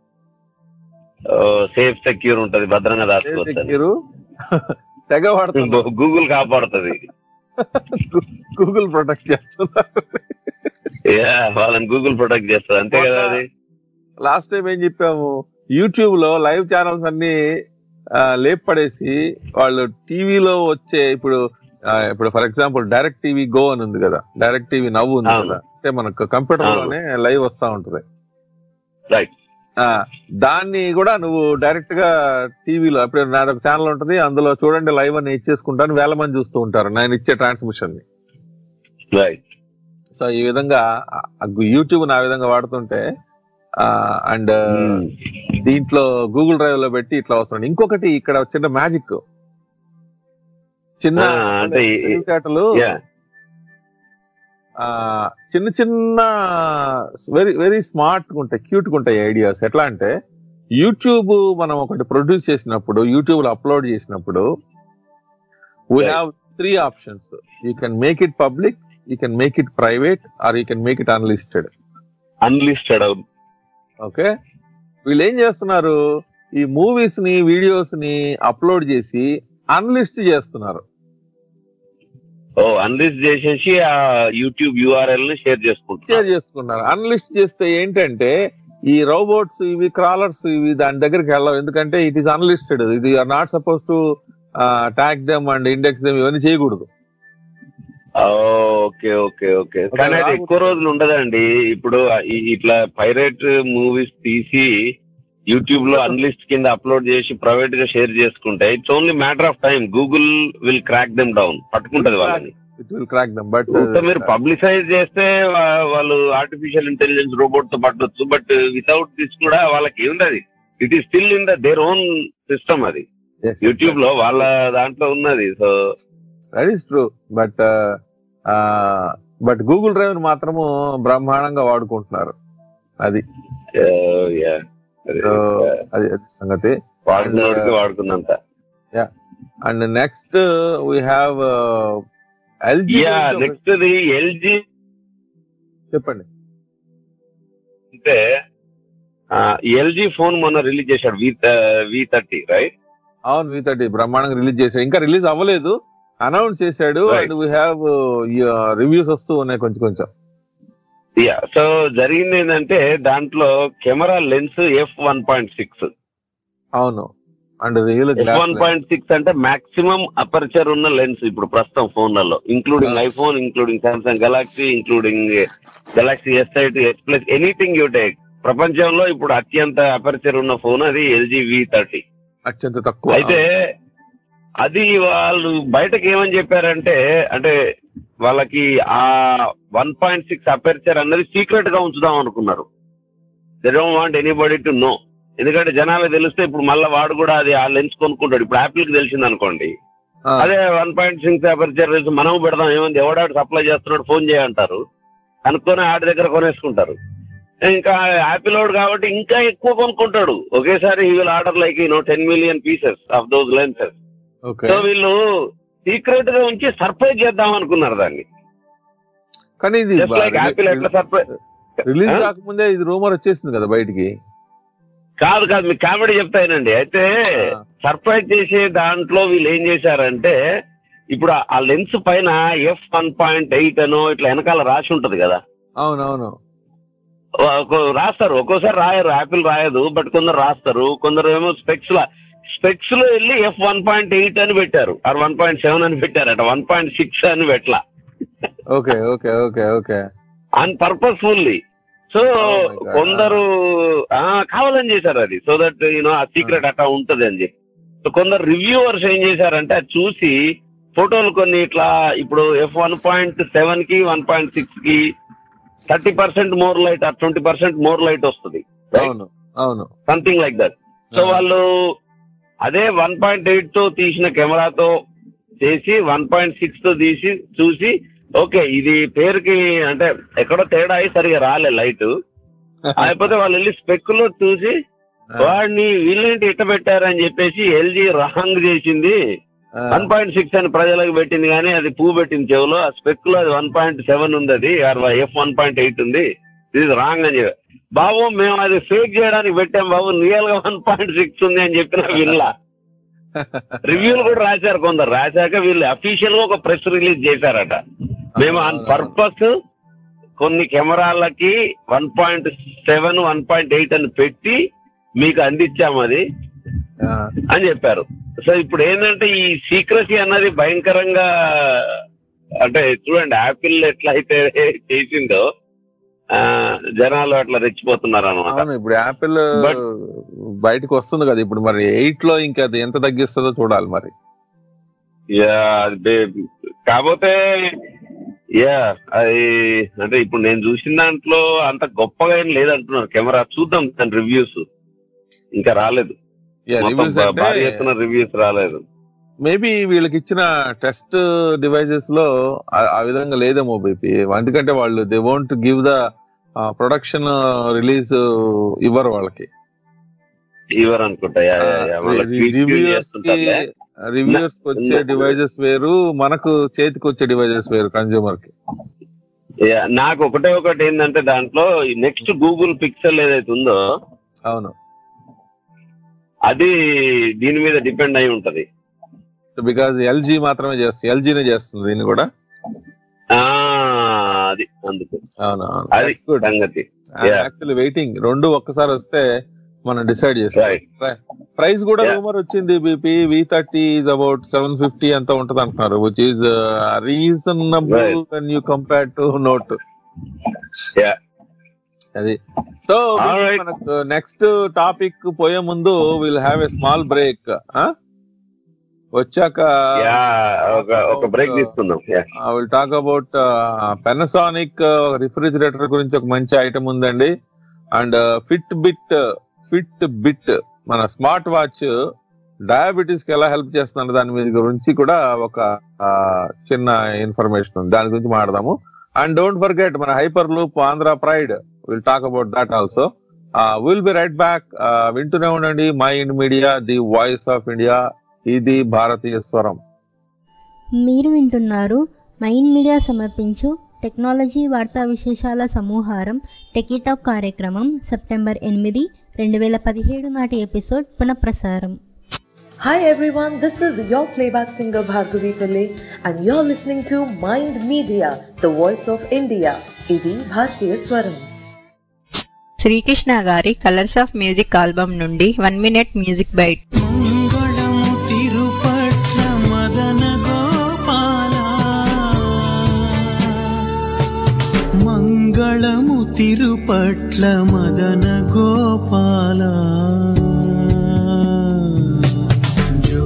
సేఫ్ సెక్యూర్ ఉంటది భద్రంగా దాచుకోవచ్చు సెక్యూర్ తెగ వాడుతున్నారు గూగుల్ కాపాడుతుంది గూగుల్ ప్రొటెక్ట్ చేస్తున్నారు యా, వాళ్ళని గూగుల్ ప్రొటెక్ట్ చేస్తుంది అంతే కదా అది లాస్ట్ టైం ఏం చెప్పాము యూట్యూబ్ లో లైవ్ ఛానల్స్ అన్ని ఆ, లేపు పడేసి వాళ్ళు టీవీలో వచ్చే ఇప్పుడు ఆ, ఇప్పుడు for example Direct TV Go అని ఉంది కదా డైరెక్ట్ టీవీ నవ్వు ఉంది అవును. కదా అంటే మనకు కంప్యూటర్ అవును. లోనే లైవ్ వస్తా ఉంటది రైట్ ఆ, దాన్ని కూడా నువ్వు డైరెక్ట్ గా టీవీలో ఇప్పుడు నాది ఒక ఛానల్ ఉంటుంది అందులో చూడండి లైవ్ అని ఇచ్చేసుకుంటాను వేల మంది చూస్తూ ఉంటారు నేను ఇచ్చే ట్రాన్స్మిషన్ ని రైట్ సో ఈ విధంగా యూట్యూబ్ నా విధంగా వాడుతుంటే అండ్ దీంట్లో గూగుల్ డ్రైవ్ లో పెట్టి ఇట్లా వస్తున్నాడు ఇంకొకటి ఇక్కడ చిన్న మ్యాజిక్ చిన్న ఆ, అంటే ఈ- తెలివితేటలు యా ఆ, చిన్న చిన్న వెరీ వెరీ స్మార్ట్ గా ఉంటాయి క్యూట్ గా ఉంటాయి ఐడియాస్ ఎట్లా అంటే యూట్యూబ్ మనం ఒకటి ప్రొడ్యూస్ చేసినప్పుడు యూట్యూబ్ లో అప్లోడ్ చేసినప్పుడు we have three options you can make it public you can make it private or you can make it unlisted unlisted అవును ఓకే వీళ్ళు ఏం చేస్తున్నారు ఈ మూవీస్ ని వీడియోస్ ని అప్లోడ్ చేసి అన్లిస్ట్ చేస్తున్నారు ఓ అన్లిస్ట్ చేసేసి ఆ యూట్యూబ్ యూఆర్ఎల్ ని షేర్ చేసుకుంటున్నారు షేర్ చేసుకున్నారు అన్లిస్ట్ చేస్తే ఏంటంటే ఈ రోబోట్స్ ఇవి క్రాలర్స్ ఇవి దాని దగ్గరికి వెళ్ళవు ఎందుకంటే ఇట్ ఈస్ అన్లిస్టెడ్ ఇది are not suppose to tag them and index them ఇవన్నీ చేయకూడదు ఓకే ఓకే ఓకే కానీ అది ఎక్కువ రోజులు ఉండదండి ఇప్పుడు ఈ- ఇట్లా పైరేట్ మూవీస్ తీసి యూట్యూబ్ లో అన్లిస్ట్ కింద అప్లోడ్ చేసి ప్రైవేట్ గా షేర్ చేసుకుంటే it's only matter of time Google will crack them down పట్టుకుంటది వాళ్ళని it will crack them but ఇంకా మీరు పబ్లిసైజ్ చేస్తే వా- వాళ్ళు ఆర్టిఫిషియల్ ఇంటెలిజెన్స్ రోబోట్ తో పట్టొచ్చు బట్ వితౌట్ దిస్ కూడా వాళ్ళకి ఏముండదు it is still in the their own system అది యూట్యూబ్ లో వాళ్ళ దాంట్లో ఉన్నది so that is true but but Google drive మాత్రము బ్రహ్మాండంగా వాడుకుంటున్నారు అది So, అది అది సంగతి వాడుకున్నోడికి వాడుకున్నంత and next we have LG yeah next the LG చెప్పండి అంటే ఎల్జీ ఫోన్ మొన్న రిలీజ్ చేశాడు వి వి థర్టీ రైట్ అవును వి థర్టీ బ్రహ్మాండంగా రిలీజ్ చేశాడు ఇంకా రిలీజ్ అవ్వలేదు అనౌన్స్ చేశాడు Right. And we have reviews వస్తూ ఉన్నాయి కొంచెం కొంచెం యా సో జరిగింది ఏంటంటే దాంట్లో camera lens F one point six అవును and real F one point six అంటే మాక్సిమం అపర్చర్ ఉన్న లెన్స్ ఇప్పుడు ప్రస్తుతం ఫోన్లలో including iPhone including Samsung Galaxy including Galaxy S I two S plus anything you take ప్రపంచంలో ఇప్పుడు అత్యంత అపర్చర్ ఉన్న ఫోన్ అది ఎల్జీ వి థర్టీ అత్యంత తక్కువ అయితే అది వాళ్ళు బయటకు ఏమని చెప్పారంటే అంటే వాళ్ళకి ఆ వన్ పాయింట్ సిక్స్ అపర్చర్ అన్నది సీక్రెట్ గా ఉంచుదాం అనుకున్నారు they don't want anybody to know ఎందుకంటే జనాలకు తెలిస్తే ఇప్పుడు మళ్ళీ వాడు కూడా అది ఆ లెన్స్ కొనుక్కుంటాడు ఇప్పుడు యాపిల్ కి తెలిసింది అనుకోండి ఆ. అదే one point six aperture lens మనం పెడదాం ఏముంది ఎవడాడు సప్లై చేస్తున్నాడు ఫోన్ చేయంటారు కనుక్కొని ఆడి దగ్గర కొనేసుకుంటారు ఇంకా యాపిల్ వాడు కాబట్టి ఇంకా ఎక్కువ కొనుక్కుంటాడు ఒకేసారి ఈ will order like no ten million pieces of those lenses okay so వీళ్ళు సీక్రెట్ గా ఉంచి సర్ప్రైజ్ చేద్దాం అనుకున్నారు దాన్ని కానీ ఇది జస్ట్ లైక్ యాపిల్ ఎట్లా సర్ప్రైజ్ రిలీజ్ ఆ? కాకముందే ఇది రూమర్ వచ్చేసింది కదా బయటికి కాదు కాదు మీకు కామెడీ చెప్తానండి అయితే సర్ప్రైజ్ చేసే దాంట్లో వీళ్ళు ఏం చేశారంటే ఇప్పుడు ఆ- ఆ లెన్స్ పైన ఎఫ్ వన్ పాయింట్ ఎయిట్ అనో ఇట్లా వెనకాల రాసి ఉంటది కదా అవునవును ఒక- రాస్తారు ఒక్కోసారి రాయరు యాపిల్ రాయదు బట్ కొందరు రాస్తారు కొందరు ఏమో స్పెక్స్ లా స్పెక్స్ లో వెళ్ళి ఎఫ్ వన్ పాయింట్ ఎయిట్ అని పెట్టారు ఆర్ వన్ పాయింట్ సెవెన్ అని పెట్టారట వన్ పాయింట్ సిక్స్ అని పెట్టలా okay okay okay okay unpurposefully so కొందరు ఆ, కావాలని చేశారు అది సో దట్ యూనో ఆ సీక్రెట్ అట్లా ఉంటది అని చెప్పి సో కొందరు రివ్యూవర్స్ ఏం చేశారంటే అది చూసి ఫోటోలు కొన్ని ఇట్లా ఇప్పుడు ఎఫ్ వన్ పాయింట్ సెవెన్ కి వన్ పాయింట్ సిక్స్ కి thirty percent more light or twenty percent more light వస్తుంది అవును అవును సంథింగ్ లైక్ దట్ సో వాళ్ళు అదే వన్ పాయింట్ ఎయిట్ తో తీసిన కెమెరాతో చేసి వన్ పాయింట్ సిక్స్ తో తీసి చూసి ఓకే ఇది పేరుకి అంటే ఎక్కడో తేడా అయి సరిగా రాలే లైట్ అయిపోతే వాళ్ళు వెళ్ళి స్పెక్ లో చూసి వాడిని వీళ్ళేంటి ఇట్ట పెట్టారని చెప్పేసి ఎల్జీ రాంగ్ చేసింది వన్ పాయింట్ సిక్స్ అని ప్రజలకు పెట్టింది కానీ అది పువ్వు పెట్టింది చెవులో ఆ స్పెక్ లో అది వన్ పాయింట్ సెవెన్ ఉంది అది ఎఫ్ వన్ పాయింట్ ఎయిట్ ఉంది ఇది రాంగ్ అని చెప్పి బాబు మేము అది ఫేక్ చేయడానికి పెట్టాం బాబు రియల్ గా వన్ పాయింట్ సిక్స్ ఉంది అని చెప్పిన వీళ్ళ రివ్యూలు కూడా రాశారు కొందరు రాశాక వీళ్ళు అఫీషియల్ గా ఒక ప్రెస్ రిలీజ్ చేశారట మేము ఆన్ పర్పస్ కొన్ని కెమెరాలకి one point seven one point eight అని పెట్టి మీకు అందించాము అది అని చెప్పారు సో ఇప్పుడు ఏంటంటే ఈ సీక్రసీ అన్నది భయంకరంగా అంటే చూడండి యాపిల్ ఎట్లా అయితే చేసిందో ఆ, జనాలు అట్లా రెచ్చిపోతున్నారు అనమాట అవును ఇప్పుడు యాపిల్ బయటకు వస్తుంది కదా ఇప్పుడు మరి ఎయిట్ లో ఇంకా అది ఎంత తగ్గిస్తుందో చూడాలి మరి యా అది బే- కాకపోతే యా అది అంటే ఇప్పుడు నేను చూసిన దాంట్లో అంత గొప్పగా ఏం లేదంటున్నారు కెమెరా చూద్దాం దాని రివ్యూస్ ఇంకా రాలేదు Yeah, మొత్తం reviews భా- అంటే- భారీ ఎత్తున రివ్యూస్ రాలేదు మేబీ వీళ్ళకి ఇచ్చిన టెస్ట్ డివైజెస్ లో ఆ- ఆ విధంగా లేదేమో బీపీ ఎందుకంటే వాళ్ళు they won't give the production release ఇవ్వరు వాళ్ళకి ఇవ్వరు అనుకుంటా యా, యా, యా. వాళ్ళ tweet tweet రివ్యూయర్స్ కి చేస్తుంటారులే. రివ్యూయర్స్ వచ్చే నా- డివైజెస్ వేరు మనకు చేతికి వచ్చే డివైజెస్ వేరు కన్జ్యూమర్ కి యా, నాకు ఒకటే ఒకటి ఏంటంటే దాంట్లో నెక్స్ట్ గూగుల్ పిక్సెల్ ఏదైతే ఉందో అవును అది దీని మీద డిపెండ్ అయి ఉంటది బికాజ్ ఎల్జీ మాత్రమే చేస్తుంది ఎల్జీనే చేస్తుంది దీన్ని కూడా ఆ అది అందుకు అవును అది సంగతి Yeah. యాక్చువల్లీ వెయిటింగ్ రెండు ఒక్కసారి వస్తే మనం డిసైడ్ చేస్తాం ప్రైస్ కూడా Yeah. రూమర్ వచ్చింది BP V thirty is about seven fifty ఎంత ఉంటది అంటున్నారు which is reasonable Right. When you compare to Note yeah అది సో Alright. మనకు నెక్స్ట్ టాపిక్ పోయే ముందు will have a small break వచ్చాక యా ఒక ఒక బ్రేక్ తీసుకుందాం yeah will talk about Panasonic refrigerator గురించి ఒక మంచి ఐటమ్ ఉందండి and Fitbit Fitbit మన స్మార్ట్ వాచ్ డయాబెటీస్ కి ఎలా హెల్ప్ చేస్తున్న దాని మీద గురించి కూడా ఒక ఆ, చిన్న ఇన్ఫర్మేషన్ ఉంది దాని గురించి మాట్లాడదాము అండ్ డోంట్ ఫర్గెట్ మన Hyperloop Andhra pride will talk about that also will be right back వింటూనే ఉండండి my ఇండ్ media the voice of India ఇది భారతీయ స్వరం మీరు వింటున్నారు మైండ్ మీడియా సమర్పించు టెక్నాలజీ వార్తా విశేషాల సమూహారం టెకీటాక్ కార్యక్రమం సెప్టెంబర్ ఎనిమిది రెండు వేల పదిహేడు నాటి ఎపిసోడ్ పునఃప్రసారం Hi everyone, this is your playback singer Bhargavi Pillai and you're listening to Mind Media, the voice of India. ఇది భారతీయ స్వరం శ్రీకృష్ణ గారి కలర్స్ ఆఫ్ మ్యూజిక్ ఆల్బమ్ నుండి వన్ మినిట్ మ్యూజిక్ బైట్ తిరుపట్ల మదన గోపాల మంగళము తిరుపట్ల మదన గోపాల జో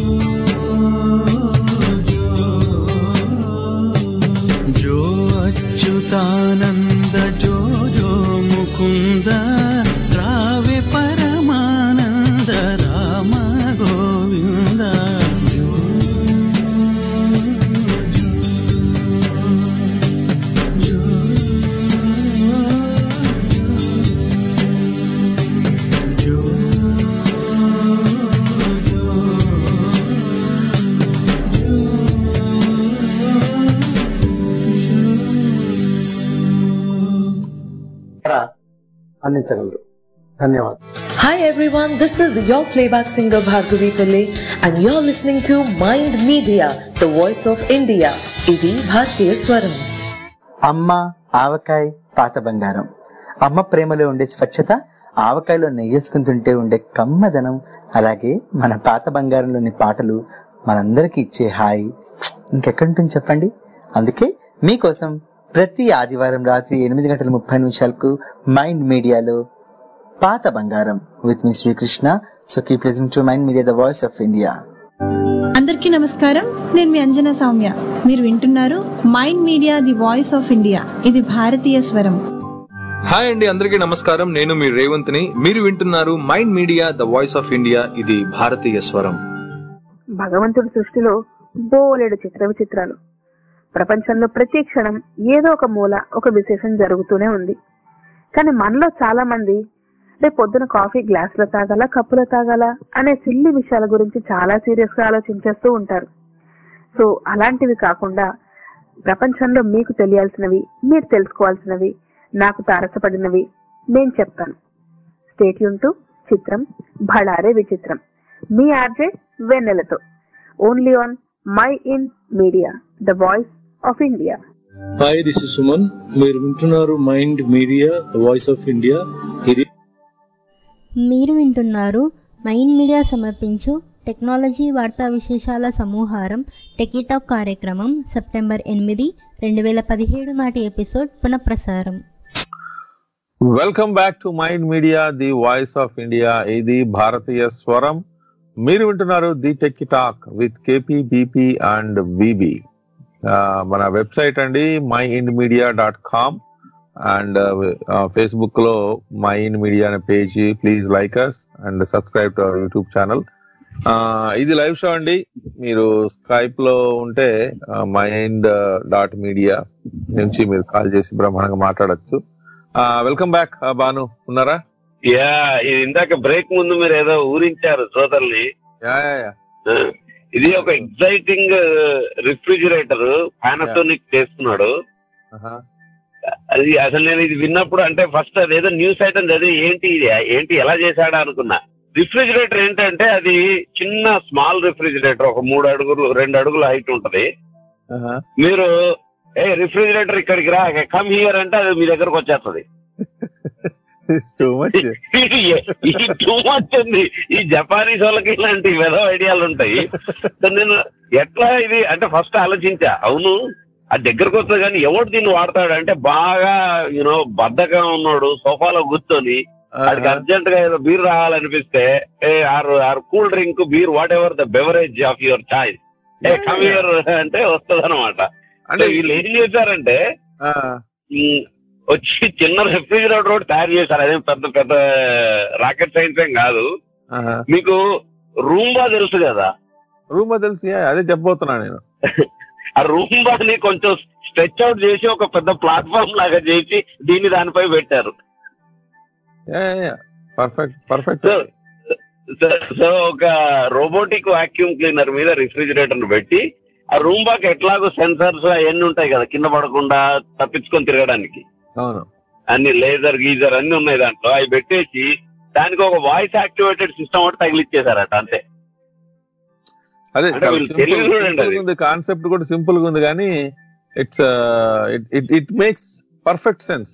జో అచ్యుతానంద జో జో ముకుంద రావే పరమానంద రామ గోవింద జో జో జో అందించగలరు ధన్యవాదాలు Hi everyone, this is your playback singer Bhargavi Pillai and you're listening to Mind Media, the voice of India. ఇది భారతీయ స్వరం అమ్మ ఆవకాయ పాత బంగారం అమ్మ ప్రేమలో ఉండే స్వచ్ఛత ఆవకాయలో నెయ్యేసుకుని తింటే ఉండే కమ్మదనం అలాగే మన పాత బంగారంలోని పాటలు మనందరికీ ఇచ్చే హాయి ఇంకెక్కడుంటుంది చెప్పండి అందుకే మీకోసం ప్రతి ఆదివారం రాత్రి ఎనిమిది గంటల ముప్పై నిమిషాలకు మైండ్ మీడియాలో పాత బంగారం with me Srikrishna so keep listening to mind media the voice of India అందరికీ నమస్కారం నేను మీ అంజనా సౌమ్య మీరు వింటున్నారు mind media the voice of India ఇది భారతీయ స్వరం హాయ్ అండి అందరికీ నమస్కారం నేను మీ రేవంత్ని మీరు వింటున్నారు mind media the voice of India ఇది భారతీయ స్వరం భగవంతుడి సృష్టిలో బోలెడు చిత్ర విచిత్రాలు ప్రపంచంలో ప్రతి క్షణం ఏదో ఒక మూల ఒక విశేషం జరుగుతూనే ఉంది కానీ మనలో చాలా మంది రేపు పొద్దున కాఫీ గ్లాసులో తాగాల కప్పులో తాగాల అనే సిల్లి విషయాల గురించి చాలా సీరియస్ గా ఆలోచించేస్తూ ఉంటారు సో అలాంటివి కాకుండా ప్రపంచంలో మీకు తెలియాల్సినవి మీరు తెలుసుకోవాల్సినవి నాకు తారసపడినవి నేను చెప్తాను స్టేట్యూన్ టు చిత్రం భళారే విచిత్రం మీ ఆర్జే వెన్నెలతో only on mind media the voice of India hi this is Suman మీరు వింటున్నారు mind media the voice of India ఇది మీరు వింటున్నారు మైండ్ మీడియా సమర్పించు టెక్నాలజీ వార్తా విశేషాల సమూహారం టెకీటాక్ కార్యక్రమం సెప్టెంబర్ ఎనిమిది రెండు వేల పదిహేడు నాటి ఎపిసోడ్ పునఃప్రసారం welcome back to mind media the voice of India ఇది భారతీయ స్వరం మీరు వింటున్నారు the tech talk with KP BP and BB మన వెబ్సైట్ అండి my ఇండ్ media dot com and Facebook లో మై ఇండ్ మీడియా అనే page please like us and subscribe to our YouTube channel ఇది లైవ్ షో అండి మీరు స్కైప్ లో ఉంటే మైండ్ డాట్ మీడియా నుంచి మీరు కాల్ చేసి బ్రహ్మాండంగా మాట్లాడచ్చు వెల్కమ్ బ్యాక్ బాను ఉన్నారా యా ఇది ఇందాక బ్రేక్ ముందు మీరు ఏదో ఊరించారు శ్రోతల్ని యా యా యా ఆ, ఇది ఒక ఎగ్జైటింగ్ రిఫ్రిజిరేటర్ పానాసోనిక్ చేస్తున్నాడు అది అసలు నేను ఇది విన్నప్పుడు అంటే ఫస్ట్ అదేదో న్యూస్ ఐటమ్ చదివి ఏంటి ఇది ఏంటి ఎలా చేశాడా అనుకున్నా రిఫ్రిజిరేటర్ ఏంటంటే అది చిన్న స్మాల్ రిఫ్రిజిరేటర్ ఒక మూడు అడుగులు రెండు అడుగుల హైట్ ఉంటది మీరు ఏ రిఫ్రిజిరేటర్ ఇక్కడికి రా కమ్ హియర్ అంటే అది మీ దగ్గరకు వచ్చేస్తుంది టూ మచ్ ఇది టూ మచ్ ఉంది ఈ జపానీస్ వాళ్ళకి ఇలాంటి వెద ఐడియాలు ఉంటాయి సో నేను ఎట్లా ఇది అంటే ఫస్ట్ ఆలోచించా అవును అది దగ్గరకు వస్తుంది కానీ ఎవడు దీన్ని వాడతాడు అంటే బాగా యూనో బద్ధకం ఉన్నాడు సోఫాలో కూర్చొని అది అర్జెంట్ గా ఏదో బీర్ రావాలనిపిస్తే a or or cool drink beer whatever the beverage of your choice hey come here అంటే వస్తుంది అనమాట అంటే వీళ్ళు ఏం చేశారంటే ఉమ్, వచ్చి చిన్న రెఫ్రిజిరేటర్ ఒకటి తయారు చేశారు అదేం పెద్ద పెద్ద రాకెట్ సైన్స్ ఏం కాదు మీకు రూంబా తెలుసు కదా రూమా తెలిసి అదే చెప్పబోతున్నా నేను ఆ రూంబాని కొంచెం స్ట్రెచ్ అవుట్ చేసి ఒక పెద్ద ప్లాట్ఫామ్ లాగా చేసి దీన్ని దానిపై పెట్టారు పర్ఫెక్ట్ పర్ఫెక్ట్ సో- సో ఒక రోబోటిక్ వాక్యూమ్ క్లీనర్ మీద రిఫ్రిజిరేటర్ పెట్టి ఆ రూంబాకి ఎట్లాగో సెన్సర్స్ అవన్నీ ఉంటాయి కదా కింద పడకుండా తప్పించుకొని తిరగడానికి అవును అన్ని లేజర్ గీజర్ అన్ని ఉన్నాయి దాంట్లో అవి పెట్టేసి దానికి ఒక వాయిస్ యాక్టివేటెడ్ సిస్టమ్ ఒకటి తగిలిచ్చేసారట అంతే అదే అంటే వీళ్ళు తెలివి చూడండి అది. ఉంది కాన్సెప్ట్ కూడా సింపుల్ గా ఉంది కానీ it's it it makes perfect sense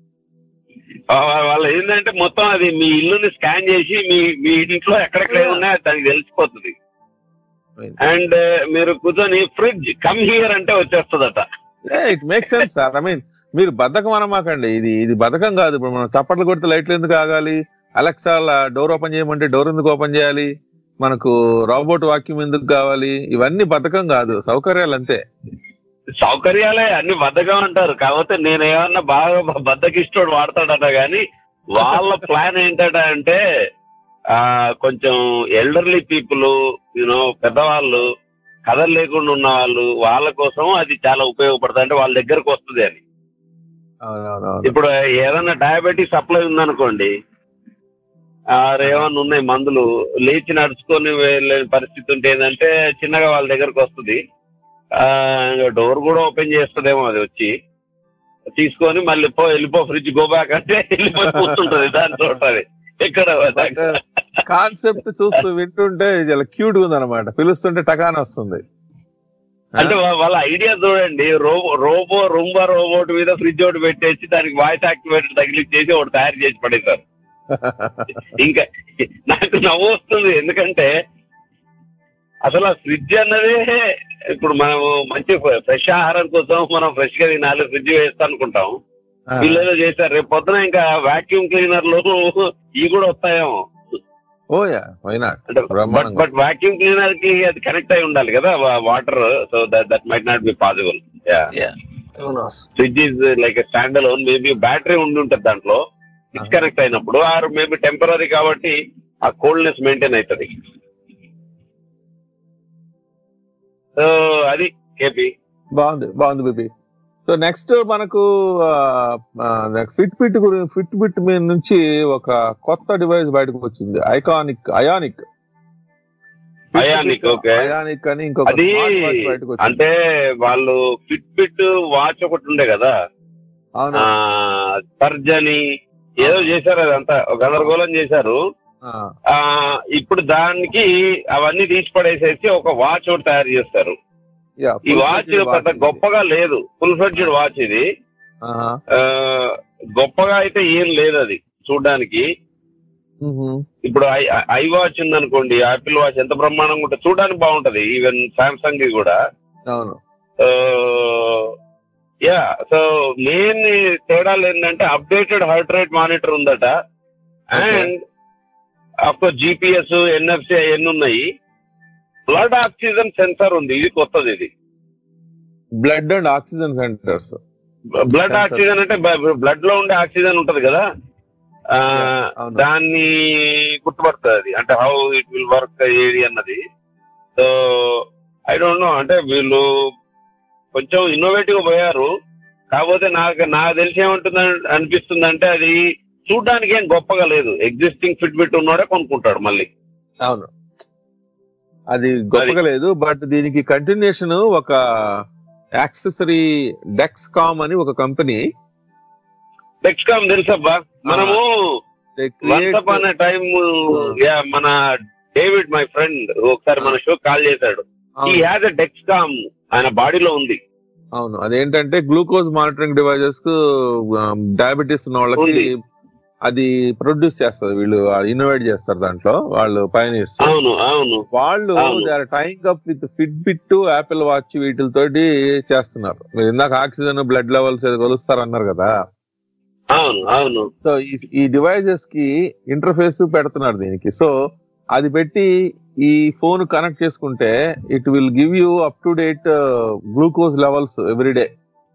వా- వాళ్ళు ఏంటంటే మొత్తం అది మీ ఇల్లుని స్కాన్ చేసి మీ మీ ఇంట్లో ఎక్కడెక్కడ ఉన్నాయో దానికి తెలిసిపోతుంది అండ్ మీరు కూర్చొని ఫ్రిడ్జ్ కమ్ హియర్ అంటే వచ్చేస్తుందట it make sense sir I mean మీరు బద్ధకం అనమాకండి ఇది ఇది బద్ధకం కాదు ఇప్పుడు మనం చప్పట్లు కొడితే లైట్లు ఎందుకు ఆగాలి అలెక్సా డోర్ ఓపెన్ చేయమంటే డోర్ ఎందుకు ఓపెన్ చేయాలి మనకు రోబోట్ వాక్యూమ్ ఎందుకు కావాలి ఇవన్నీ బద్ధకం కాదు సౌకర్యాలు అంతే సౌకర్యాలే అన్ని బద్దకం అంటారు కాకపోతే నేను ఏమన్నా బాగా బ- బద్దకిష్టోడు వాడతాడట గాని వాళ్ళ ప్లాన్ ఏంటట అంటే ఆ కొంచెం ఎల్డర్లీ పీపుల్ యూనో పెద్దవాళ్ళు కథలు లేకుండా ఉన్న వాళ్ళు వాళ్ళ కోసం అది చాలా ఉపయోగపడుతుంది అంటే వాళ్ళ దగ్గరకు వస్తుంది అని అవునవునవును ఇప్పుడు ఏదైనా డయాబెటీస్ సప్లై ఉందనుకోండి ఆరు ఏమన్నా ఉన్నాయి మందులు లేచి నడుచుకొని వెళ్ళే పరిస్థితి ఉంటే ఏంటంటే చిన్నగా వాళ్ళ దగ్గరకు వస్తుంది డోర్ కూడా ఓపెన్ చేస్తుందేమో అది వచ్చి తీసుకొని మళ్ళీ పో వెళ్ళిపో ఫ్రిడ్జ్ గో బ్యాక్ అంటే వెళ్ళిపోయి కూర్చుంటది దాని చూడాలి ఎక్కడ కాన్సెప్ట్ చూస్తూ వింటుంటే చాలా క్యూట్ ఉంది అనమాట పిలుస్తుంటే టకాన్ వస్తుంది అంటే వా- వాళ్ళ ఐడియా చూడండి రోబో రోబో రూంబా రోబోట్ మీద ఫ్రిడ్జ్ ఒకటి పెట్టేసి దానికి వాయిస్ యాక్టివేటర్ తగిలిచ్చేసి ఒకటి తయారు చేసి పడేశారు ఇంకా నాకు నవ్వు వస్తుంది ఎందుకంటే అసలు ఆ ఫ్రిడ్జ్ అన్నదే ఇప్పుడు మనం మంచి ఫ్రెష్ ఆహారం కోసం మనం ఫ్రెష్ గా తినాలి ఫ్రిడ్జ్ వేస్తా అనుకుంటాం వీళ్ళు ఏదో చేశారు రేపు పొద్దున ఇంకా వాక్యూమ్ క్లీనర్లు ఇవి కూడా వస్తాయేమో ఓయా వైనాట్ అంటే బట్ బట్ వాక్యూమ్ క్లీనర్ కి అది కనెక్ట్ అయి ఉండాలి కదా water so that that might not be possible fridge is like stand alone maybe battery ఉండి ఉంటుంది దాంట్లో డిస్కనెక్ట్ అయినప్పుడు ఆర్ మేబీ టెంపరీ కాబట్టి ఆ కోల్డ్నెస్ మెయింటైన్ అవుతుంది సో అది కేపీ బాగుంది బాగుంది బేబీ సో నెక్స్ట్ మనకు ఫిట్ బిట్ గురించి ఫిట్ బిట్ మీద నుంచి ఒక కొత్త డివైస్ బయటకు వచ్చింది iconic ionic ionic okay ionic అని ఇంకొక అది smart watch బయటకు వచ్చింది అంటే వాళ్ళు ఫిట్ బిట్ వాచ్ ఒకటి ఉండే కదా అవును సర్జ్ అని ఏదో చేశారు అదంతా ఒక గందరగోళం చేశారు ఆ ఇప్పుడు దానికి అవన్నీ తీసి పడేసేసి ఒక వాచ్ ఒకటి తయారు చేస్తారు యా ఈ వాచ్ పెద్ద గొప్పగా లేదు ఫుల్ ఫ్లెడ్జ్డ్ వాచ్ ఇది ఆ, గొప్పగా అయితే ఏం లేదు అది చూడడానికి ఇప్పుడు ఐ ఐ వాచ్ ఉందనుకోండి యాపిల్ వాచ్ ఎంత బ్రహ్మాండంగా ఉంటుంది చూడడానికి బాగుంటది ఈవెన్ సామ్సంగ్ కూడా అవును యా సో మెయిన్ తేడాలు ఏంటంటే అప్డేటెడ్ హార్ట్ రేట్ మానిటర్ ఉందట అండ్ అఫ్కోర్స్ జిపిఎస్ ఎన్ఎఫ్సి అవన్నీ ఉన్నాయి బ్లడ్ ఆక్సిజన్ సెన్సార్ ఉంది ఇది కొత్తది ఇది blood and oxygen centres blood Sensor. Oxygen అంటే బ్లడ్ లో ఉండే ఆక్సిజన్ ఉంటది కదా ఆ, దాన్ని గుర్తుపడుతుంది అది అంటే హౌ ఇట్ విల్ వర్క్ ఏది అన్నది సో ఐ డోంట్ నో అంటే వీళ్ళు కొంచెం ఇన్నోవేటివ్ పోయారు కాకపోతే నాకు నాకు తెలిసి ఏమంటుంది అనిపిస్తుంది అంటే అది చూడడానికి ఏం గొప్పగా లేదు ఎగ్జిస్టింగ్ ఫిట్ బిట్ ఉన్నోడే కొనుక్కుంటాడు మళ్ళీ అవును అది గొప్పగా లేదు బట్ దీనికి కంటిన్యూషన్ ఒక యాక్సెసరీ డెక్స్ కామ్ అని ఒక కంపెనీ డెక్స్కామ్ తెలుసబ్బా మనము వన్స్ అప్ అనే టైం యా మన డేవిడ్ మై ఫ్రెండ్ ఒకసారి మన షో కాల్ చేశాడు ఈ హ్యాజ్ ఎ డెక్స్కామ్ ఆయన బాడీలో ఉంది అవును అదేంటంటే గ్లూకోజ్ మానిటరింగ్ డివైజెస్ కు డయాబెటీస్ ఉన్న వాళ్ళకి ఉంది. అది ప్రొడ్యూస్ చేస్తారు వీళ్ళు ఇన్నోవేట్ చేస్తారు దాంట్లో వాళ్ళు పైనీర్స్ అవును అవును వాళ్ళు అవును. They are tying up with Fitbit Apple watch వీటితోటి చేస్తున్నారు మీరు ఇందాక ఆక్సిజన్ బ్లడ్ లెవెల్స్ ఏదో కొలుస్తారు అన్నారు కదా అవును అవును సో ఈ- ఈ డివైజెస్ కి ఇంటర్ఫేస్ పెడుతున్నారు దీనికి సో అది పెట్టి ఈ ఫోన్ కనెక్ట్ చేసుకుంటే it will give you up to date glucose levels everyday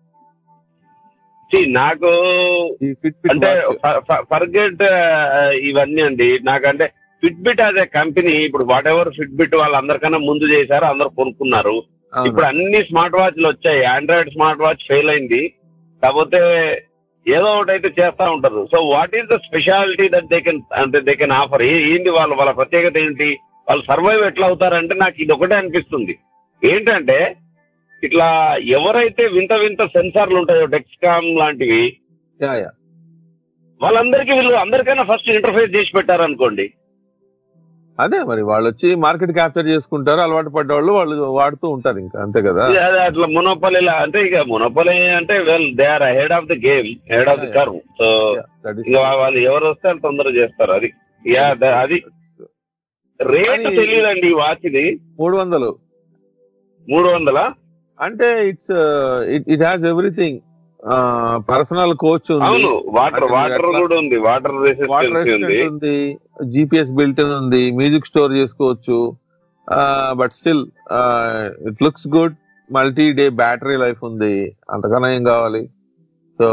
See, నాకు ఈ ఫిట్ అంటే ఫర్గెట్ ఇవన్నీ అండి నాకంటే ఫిట్బిట్ అదే కంపెనీ ఇప్పుడు వాట్ ఎవర్ ఫిట్బిట్ వాళ్ళందరికన్నా ముందు చేశారు అందరు కొనుక్కున్నారు ఇప్పుడు అన్ని స్మార్ట్ వాచ్లు వచ్చాయి ఆండ్రాయిడ్ స్మార్ట్ వాచ్ ఫెయిల్ అయింది కాకపోతే ఏదో ఒకటి అయితే చేస్తా ఉంటారు so what is the speciality that they can అంటే దే కెన్ ఆఫర్ ఏంటి వాళ్ళ వాళ్ళ ప్రత్యేకత ఏంటి వాళ్ళు సర్వైవ్ ఎట్లా అవుతారంటే నాకు ఇది ఒకటే అనిపిస్తుంది ఏంటంటే ఇట్లా ఎవరైతే వింత వింత సెన్సార్లు ఉంటాయో డెక్స్కామ్ లాంటివి యా యా వాళ్ళందరికీ వీళ్ళు అందరికైనా ఫస్ట్ ఇంటర్ఫేస్ చేసి పెట్టారు అనుకోండి అదే మరి వాళ్ళు వచ్చి మార్కెట్ క్యాప్చర్ చేసుకుంటారు అలవాటు పడ్డ వాళ్ళు వాళ్ళు వాడుతూ ఉంటారు ఇంకా అంతే కదా అదే అట్లా మొనోపలి అంటే ఇక మొనోపలి అంటే well they are head of the game head of the curve so ఇక వాళ్ళు ఎవరు వస్తే వాళ్ళు తొందరగా చేస్తారు అది యా అది రేట్ తెలియదండి ఈ వాచ్ ఇది మూడు వందలు మూడు వందలా అంటే it's it has everything personal coach ఉంది అవును వాటర్ అక్కడ వాటర్ ఎట్లా- కూడా ఉంది వాటర్ వాటర్ రెసిస్టెన్స్ ఉంది రెసిస్టెంట్ ఉంది జిపిఎస్ బిల్ట్ ఉంది మ్యూజిక్ స్టోర్ చేసుకోవచ్చు but still it looks good multi day battery life ఉంది అంతకన్నా ఏం కావాలి so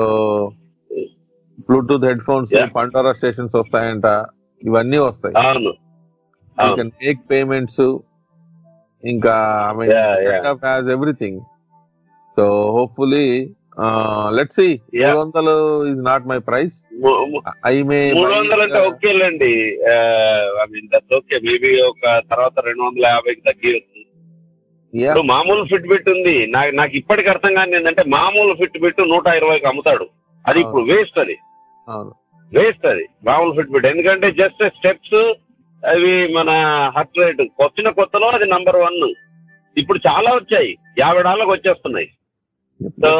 Bluetooth headphones Pandora stations వస్తాయంట ఇవన్నీ వస్తాయి అవును యూ కెన్ మేక్ పేమెంట్స్ ఇంకా Yeah, yeah. Has everything so hopefully let see మూడు వందలు is not my price I may మూడు వందలు అంటే ఓకేలేండి I mean that's okay maybe ఒక తర్వాత రెండు వందల యాభైకి తగ్గియచ్చు ఇప్పుడు మామూలు ఫిట్ బిట్ ఉంది నాకు నాకు ఇప్పటికి అర్థం కాని ఏంటంటే మామూలు ఫిట్ బిట్ నూట ఇరవైకి అమ్ముతాడు అది ఇప్పుడు వేస్ట్ అది అవును వేస్ట్ అది మామూలు ఫిట్ బిట్ ఎందుకంటే జస్ట్ స్టెప్స్ అవి మన హర్ట్ రేట్ వచ్చిన కొత్తలో అది నంబర్ వన్ ఇప్పుడు చాలా వచ్చాయి యాభై డాలర్లకు వచ్చేస్తున్నాయి సో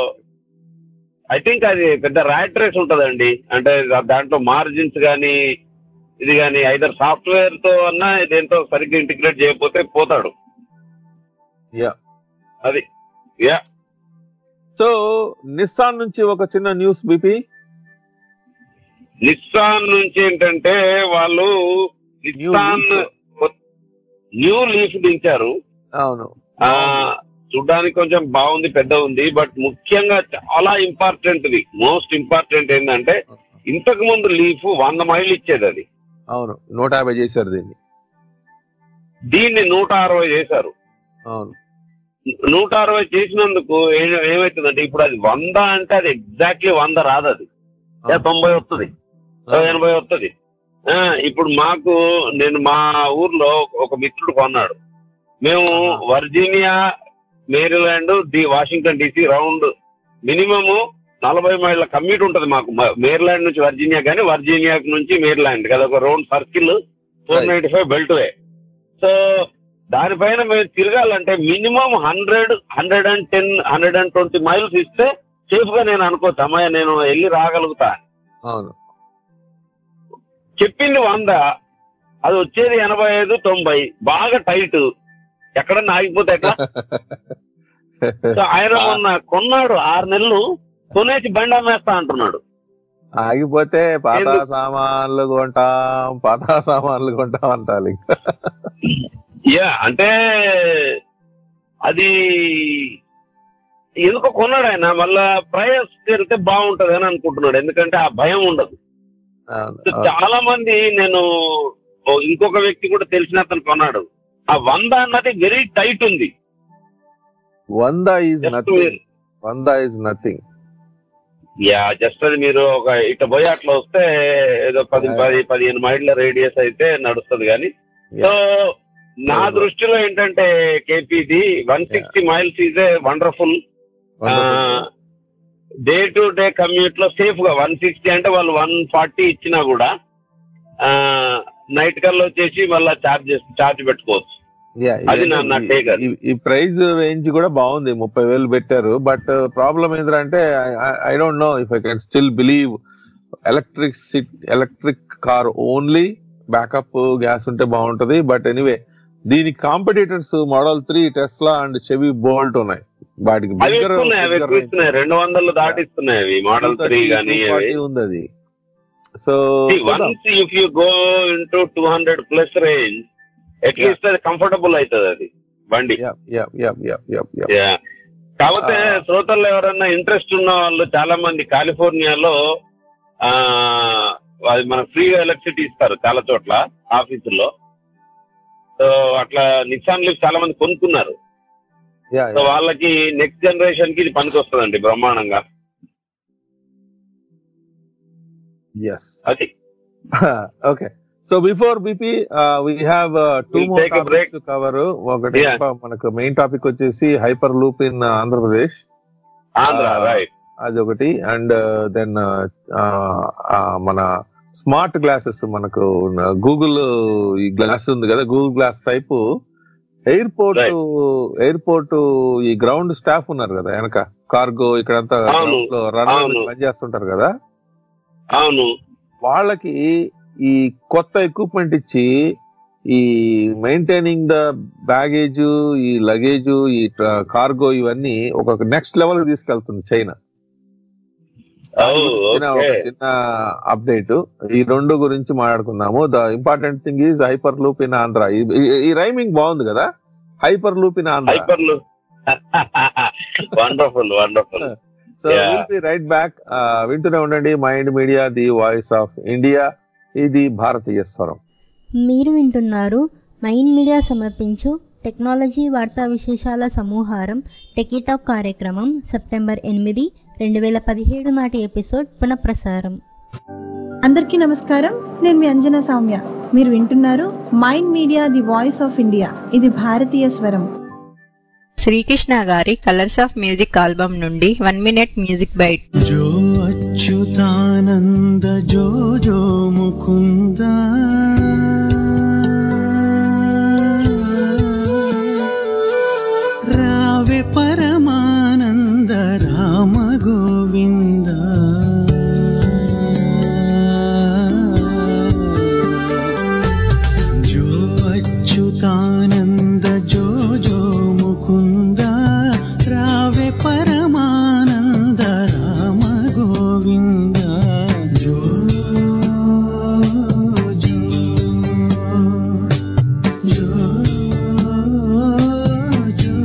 ఐ థింక్ అది పెద్ద ర్యాట్ రేస్ ఉంటదండి అంటే దా- దాంట్లో మార్జిన్స్ గానీ ఇది గానీ ఐదర్ సాఫ్ట్వేర్ తో అన్నా దేంతో సరిగ్గా ఇంటిగ్రేట్ చేయకపోతే పోతాడు యా అది యా సో నిస్సాన్ నుంచి ఒక చిన్న న్యూస్ బీపీ నిస్సాన్ నుంచి ఏంటంటే వాళ్ళు నిస్సాన్ న్యూ లీఫ్ దించారు అవును ఆ చూడడానికి కొంచెం బాగుంది పెద్ద ఉంది బట్ ముఖ్యంగా చాలా ఇంపార్టెంట్ ది మోస్ట్ ఇంపార్టెంట్ ఏంటంటే ఇంతకు ముందు లీఫ్ వంద మైళ్ళు ఇచ్చేది అది అవును నూట యాభై చేశారు దీన్ని దీన్ని నూట అరవై చేశారు అవును నూట అరవై చేసినందుకు ఏ- ఏమవుతుందంటే ఇప్పుడు అది వంద అంటే అది ఎగ్జాక్ట్లీ వంద రాదు అది ఏ తొంభై వస్తుంది ఏ ఎనభై వస్తుంది ఆ, ఇప్పుడు మాకు నేను మా ఊర్లో ఒక మిత్రుడు కొన్నాడు మేము Virginia Maryland the Washington DC round minimum నలభై మైళ్ళ కమ్యూట్ ఉంటది మాకు మ- మేరీలాండ్ నుంచి వర్జీనియా కానీ వర్జీనియా నుంచి మేరీలాండ్ కదా ఒక round circle four ninety five beltway so దానిపైన మేము తిరగాలంటే minimum hundred hundred and ten hundred and twenty miles ఇస్తే సేఫ్ గా నేను అనుకోవచ్చు అమ్మాయి నేను వెళ్ళి రాగలుగుతా అవును చెప్పింది వంద అది వచ్చేది ఎనభై ఐదు తొంభై బాగా టైట్ ఎక్కడన్నా ఆగిపోతే ఎట్లా సో ఆయన మొన్న కొన్నాడు ఆరు నెలలు కొనేసి బండి అమ్మేస్తా అంటున్నాడు ఆగిపోతే పాత ఎందుకు? సామాన్లు కొంటాం పాత సామాన్లు కొంటాం అంటారు ఇంకా. యా అంటే అది ఎందుకో కొన్నాడు ఆయన మళ్ళా ప్రైస్ వెళ్తే బాగుంటది అని అనుకుంటున్నాడు ఎందుకంటే ఆ భయం ఉండదు అవును, సో అవును. చాలా మంది నేను ఓ ఇంకొక వ్యక్తి కూడా తెలిసిన అతను కొన్నాడు ఆ వంద అన్నది వెరీ టైట్ ఉంది వంద ఈజ్ Just నథింగ్ వంద ఈజ్ నథింగ్ యా జస్ట్ అది మీరు ఒక ఇట్లా పోయి అట్లా వస్తే ఏదో పది పది పదిహేను మైళ్ళ రేడియస్ అయితే నడుస్తుంది కానీ సో నా దృష్టిలో ఏంటంటే కేపీది one sixty miles is a wonderful day to day commute లో సేఫ్ గా వన్ సిక్స్టీ అంటే వాళ్ళు వన్ ఫార్టీ ఇచ్చినా కూడా నైట్ కల్లా వచ్చేసి మళ్ళీ చార్జ్ చార్జ్ పెట్టుకోవచ్చు అది నా- నా take అది. ఈ ప్రైస్ రేంజ్ కూడా బాగుంది ముప్పై వేలు పెట్టారు బట్ ప్రాబ్లం ఏంటంటే I don't know if I can still believe electric electric car only backup gas ఉంటే బాగుంటది బట్ ఎనీవే దీనికి competitors Model three Tesla and Chevy Bolt ఉన్నాయి వాటికి అవి దగ్గర ఇస్తున్నాయి అవి ఎక్కువ ఇస్తున్నాయి రెండు వందలు దాటిస్తున్నాయి అవి మోడల్ త్రీ కానీ అవి ఉంది అది so once if you go into two hundred plus range at least అది కంఫర్టబుల్ అవుతుంది అది బండి Yeah. కాకపోతే శ్రోతల్లో ఎవరన్నా ఇంట్రెస్ట్ ఉన్న వాళ్ళు చాలా మంది కాలిఫోర్నియాలో ఆ అది మన ఫ్రీగా ఎలక్ట్రిసిటీ ఇస్తారు చాలా చోట్ల ఆఫీసుల్లో సో అట్లా నిసాన్ లిఫ్ట్ చాలా మంది కొనుక్కున్నారు సో వాళ్ళకి నెక్స్ట్ జనరేషన్ కి ఇది పనికి వస్తుందండి బ్రహ్మాండంగా ఎస్ అది okay so before BP we have two We'll more take a break. Topics cover ఒకటి Yeah. ప- మనకు మెయిన్ టాపిక్ వచ్చేసి hyperloop in Andhra Pradesh Andhra right అది ఒకటి అండ్ దెన్ మన స్మార్ట్ గ్లాసెస్ మనకు గూగుల్ ఈ గ్లాస్ ఉంది కదా Google glass type airport airport ఈ గ్రౌండ్ స్టాఫ్ ఉన్నారు కదా వెనక కార్గో ఇక్కడంతా అవును, రన్ అవును. పనిచేస్తుంటారు కదా అవును వాళ్ళకి ఈ కొత్త ఎక్విప్మెంట్ ఇచ్చి ఈ మెయింటైనింగ్ ద బ్యాగేజ్ ఈ లగేజ్ ఈ కార్గో ఇవన్నీ ఒక నెక్స్ట్ లెవెల్ కి తీసుకెళ్తుంది చైనా చిన్న ఒక చిన్న అప్డేట్ ఈ రెండు గురించి మాట్లాడుకుందాము the important thing is hyperloop in Andhra ఈ- ఈ- ఈ రైమింగ్ బాగుంది కదా hyperloop in Andhra hyper wonderful wonderful so will be right back వింటూనే ఉండండి mind media the voice of India ఇది భారతీయ స్వరం మీరు వింటున్నారు మైన్ మీడియా సమర్పించు టెక్నాలజీ వార్తా విశేషాల సమూహారం టెకీటాక్ కార్యక్రమం సెప్టెంబర్ ఎనిమిది రెండు వేల పదిహేడు నాటి ఎపిసోడ్ పునఃప్రసారం అందరికీ నమస్కారం నేను మీ అంజనా సౌమ్య మీరు వింటున్నారు mind media the voice of India ఇది భారతీయ స్వరం శ్రీకృష్ణ గారి కలర్స్ ఆఫ్ మ్యూజిక్ ఆల్బమ్ నుండి వన్ మినిట్ మ్యూజిక్ బైట్ जो अच्युतानन्द जो जो मुकुन्द रावे परमानन्द राम गोविन्द जो अच्युतानन्द जो जो मुकुन्द रावे परमानन्द राम गोविन्द जो जो जो जो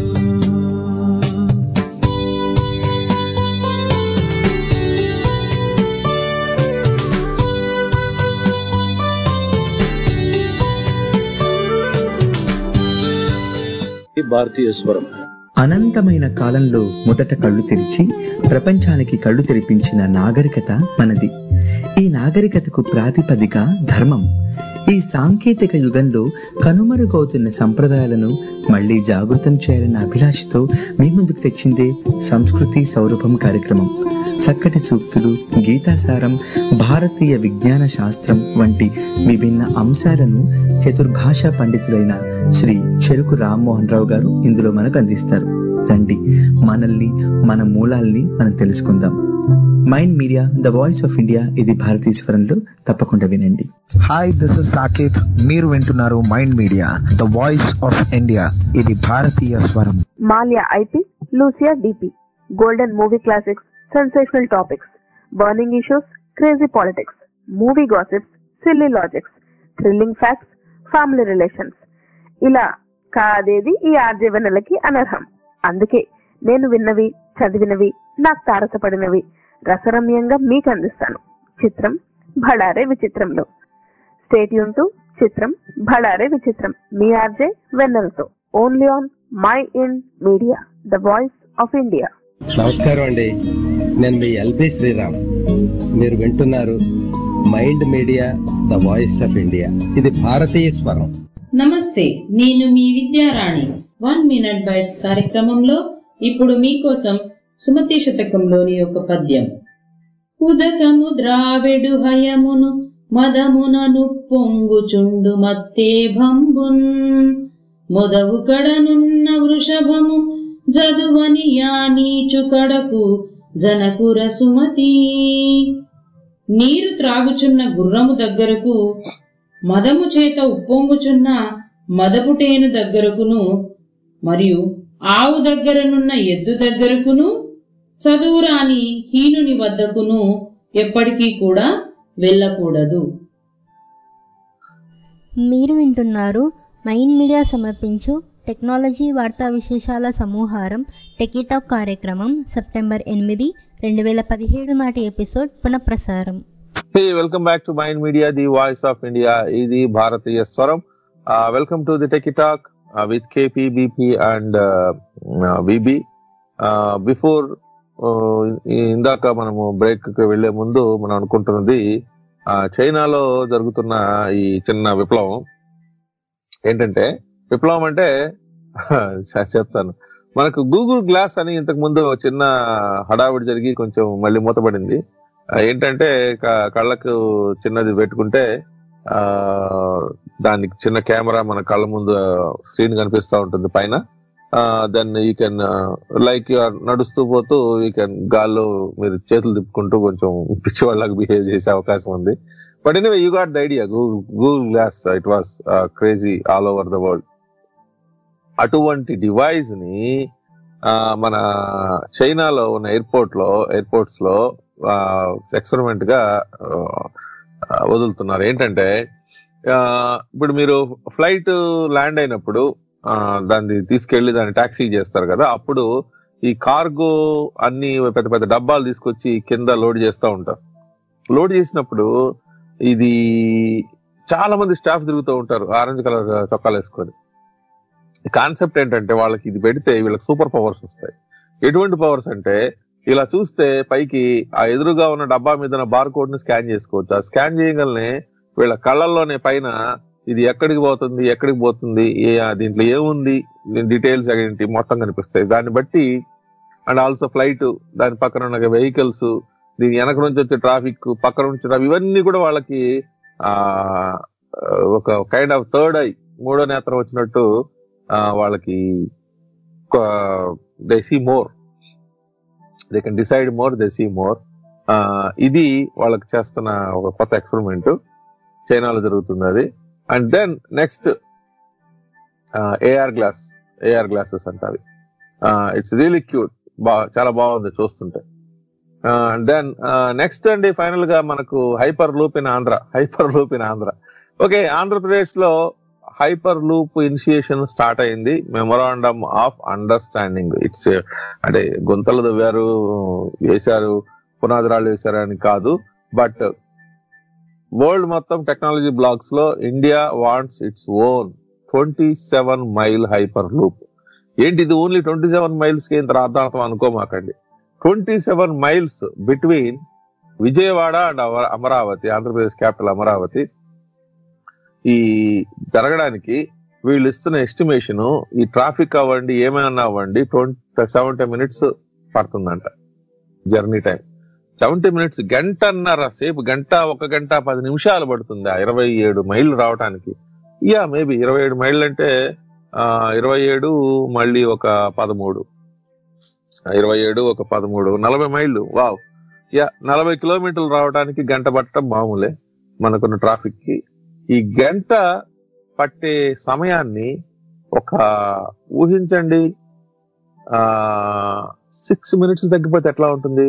ఈ భారతీయ స్వరం అనంతమైన కాలంలో మొదట కళ్ళు తెరిచి ప్రపంచానికి కళ్ళు తెరిపించిన నాగరికత మనది ఈ నాగరికతకు ప్రాతిపదిక ధర్మం ఈ సాంకేతిక యుగంలో కనుమరుగవుతున్న సంప్రదాయాలను మళ్ళీ జాగృతం చేయాలన్న అభిలాషతో మీ ముందుకు తెచ్చిందే సంస్కృతి సౌరభం కార్యక్రమం చక్కటి సూక్తులు గీతాసారం భారతీయ విజ్ఞాన శాస్త్రం వంటి విభిన్న అంశాలను చతుర్భాషా పండితులైన శ్రీ చెరుకు రామ్మోహన్ రావు గారు ఇందులో మనకు అందిస్తారు రండి మనల్ని మన మూలాల్ని మనం తెలుసుకుందాం mind media the voice of India ఇది భారతీయ స్వరంలో తప్పకుండా వినండి హాయ్ దిస్ ఇస్ సాకేత్ మీరు వింటున్నారు mind media the voice of India ఇది భారతీయ స్వరం మాల్యా ఐపీ లూసియా డిపి golden movie classics sensational topics burning issues crazy politics movie gossips silly logics thrilling facts family relations ఇలా కాదేది ఈ ఆర్జీవనలకి అనర్హం అందుకే నేను విన్నవి చదివినవి నాకు తారసపడినవి రసరమ్యంగా మీకు అందిస్తాను చిత్రం భడారే విచిత్రంలో స్టేట్యూన్ టు చిత్రం భడారే విచిత్రం మీ ఆర్జే వెన్నెలతో only on mind media the voice of India నమస్కారం అండి నేను మీ ఎల్బి శ్రీరామ్ మీరు వింటున్నారు mind media the voice of India ఇది భారతీయ స్వరం నమస్తే నేను మీ విద్యారాణి వన్ మినిట్ బైట్స్ కార్యక్రమంలో ఇప్పుడు మీకోసం సుమతి శతకంలోని ఒక పద్యం ఉదకము ద్రావిడు హయమును మదమునను పొంగుచుండు మత్తే భంబున్ మొదవు కడనున్న వృషభము జదువని యానీచు కడకు జనకుర సుమతి నీరు త్రాగుచున్న గుర్రము దగ్గరకు మదము చేత ఉప్పొంగుచున్న మదపుటేను దగ్గరకును మరియు ఆవు దగ్గరనున్న ఎద్దు దగ్గరకును చదువురాని హీనుని వద్దకును ఎప్పటికీ కూడా వెళ్ళకూడదు మీరు వింటున్నారు మైన్ మీడియా సమర్పించు టెక్నాలజీ వార్తా విశేషాల సమూహారం టెకీటాక్ కార్యక్రమం సెప్టెంబర్ ఎనిమిది రెండు వేల పదిహేడు నాటి ఎపిసోడ్ పునఃప్రసారం hey welcome back to mind media the voice of India ఇది భారతీయ స్వరం welcome to the techie talk with KP BP and VB before ఇందాక మనము బ్రేక్ కి వెళ్లే ముందు మనం అనుకుంటున్నది ఆ, చైనాలో జరుగుతున్న ఈ చిన్న విప్లవం ఏంటంటే విప్లవం అంటే చె- చెప్తాను మనకు గూగుల్ గ్లాస్ అని ఇంతకు ముందు చిన్న హడావిడి జరిగి కొంచెం మళ్ళీ మూతపడింది ఆ, ఏంటంటే క- కళ్ళకు చిన్నది పెట్టుకుంటే ఆ దానికి చిన్న కెమెరా మన కళ్ళ ముందు స్క్రీన్ కనిపిస్తా ఉంటుంది పైన దెన్ యూ కెన్ లైక్ నడుస్తూ పోతూ యూ కెన్ గాల్లో మీరు చేతులు తిప్పుకుంటూ కొంచెం పిచ్చి వాళ్ళకి బిహేవ్ చేసే అవకాశం ఉంది but anyway you got the idea Google Google glass it was crazy all over the world అటువంటి డివైస్ ని ఆ, మన చైనాలో ఉన్న ఎయిర్పోర్ట్ లో ఎయిర్పోర్ట్స్ లో ఎక్స్పెరిమెంట్ గా ఆ, ఆ, వదులుతున్నారు ఏంటంటే ఆ, ఇప్పుడు మీరు ఫ్లైట్ ల్యాండ్ అయినప్పుడు ఆ, దాన్ని తీసుకెళ్లి దాన్ని టాక్సీ చేస్తారు కదా అప్పుడు ఈ కార్గో అన్ని పెద్ద పెద్ద డబ్బాలు తీసుకొచ్చి కింద లోడ్ చేస్తూ ఉంటారు లోడ్ చేసినప్పుడు ఇది చాలా మంది స్టాఫ్ తిరుగుతూ ఉంటారు ఆరెంజ్ కలర్ చొక్కాలు వేసుకొని కాన్సెప్ట్ ఏంటంటే వాళ్ళకి ఇది పెడితే వీళ్ళకి సూపర్ పవర్స్ వస్తాయి ఎటువంటి పవర్స్ అంటే ఇలా చూస్తే పైకి ఆ ఎదురుగా ఉన్న డబ్బా మీద బార్ కోడ్ ని స్కాన్ చేసుకోవచ్చు ఆ స్కాన్ చేయగలనే వీళ్ళ కళ్ళల్లోనే పైన ఇది ఎక్కడికి పోతుంది ఎక్కడికి పోతుంది ఏ ఆ దీంట్లో ఏముంది డీటెయిల్స్ ఏంటి మొత్తం కనిపిస్తాయి దాన్ని బట్టి అండ్ ఆల్సో ఫ్లైట్ దాని పక్కన ఉన్న వెహికల్స్ దీని వెనక నుంచి వచ్చే ట్రాఫిక్ పక్కన నుంచి traffic, ఇవన్నీ కూడా వాళ్ళకి ఆ ఒక కైండ్ ఆఫ్ థర్డ్ ఐ మూడో నేత్రం వచ్చినట్టు ఆ, వాళ్ళకి they see more they can decide more they see more ఇది వాళ్ళకి చేస్తున్న ఒక కొత్త ఎక్స్పెరిమెంట్ చైనాలో జరుగుతుంది అది and then next AR glass AR glasses అంటారు ఇట్స్ రియలీ క్యూట్ బా చాలా బాగుంది చూస్తుంటే దెన్ నెక్స్ట్ అండి ఫైనల్ గా మనకు hyperloop in Andhra hyperloop in Andhra okay Andhra Pradesh లో హైపర్ లూప్ ఇనిషియేషన్ స్టార్ట్ అయింది మెమొరాండమ్ ఆఫ్ అండర్స్టాండింగ్ ఇట్స్ అంటే గుంతలు తవ్వారు వేశారు పునాదిరాళ్ళు వేశారు అని కాదు బట్ వరల్డ్ మొత్తం టెక్నాలజీ బ్లాగ్స్ లో India wants its own twenty seven mile hyperloop ఏంటి ఇది ఓన్లీ ట్వంటీ సెవెన్ మైల్స్ కి ఇంత రాద్దాంతం అనుకోమాకండి twenty seven miles between Vijayawada and Amaravati Andhra Pradesh capital Amaravati ఈ జరగడానికి వీళ్ళు ఇస్తున్న ఎస్టిమేషన్ ఈ ట్రాఫిక్ అవ్వండి ఏమైనా అవ్వండి ట్వంటీ సెవెంటీ మినిట్స్ పడుతుందంట జర్నీ టైం సెవెంటీ మినిట్స్ గంటన్నర సేపు గంట ఒక గంట పది నిమిషాలు పడుతుంది ఆ ఇరవై ఏడు మైళ్ళు రావడానికి యా మేబీ ఇరవై ఏడు మైళ్ళు అంటే ఆ, ఇరవై ఏడు మళ్ళీ ఒక పదమూడు ఇరవై ఏడు ఒక పదమూడు నలభై మైళ్ళు వావ్ యా నలభై కిలోమీటర్లు రావడానికి గంట పట్టడం మామూలే మనకున్న ట్రాఫిక్ కి ఈ గంట పట్టే సమయాన్ని ఒక ఊహించండి ఆ సిక్స్ మినిట్స్ తగ్గిపోతే ఎట్లా ఉంటుంది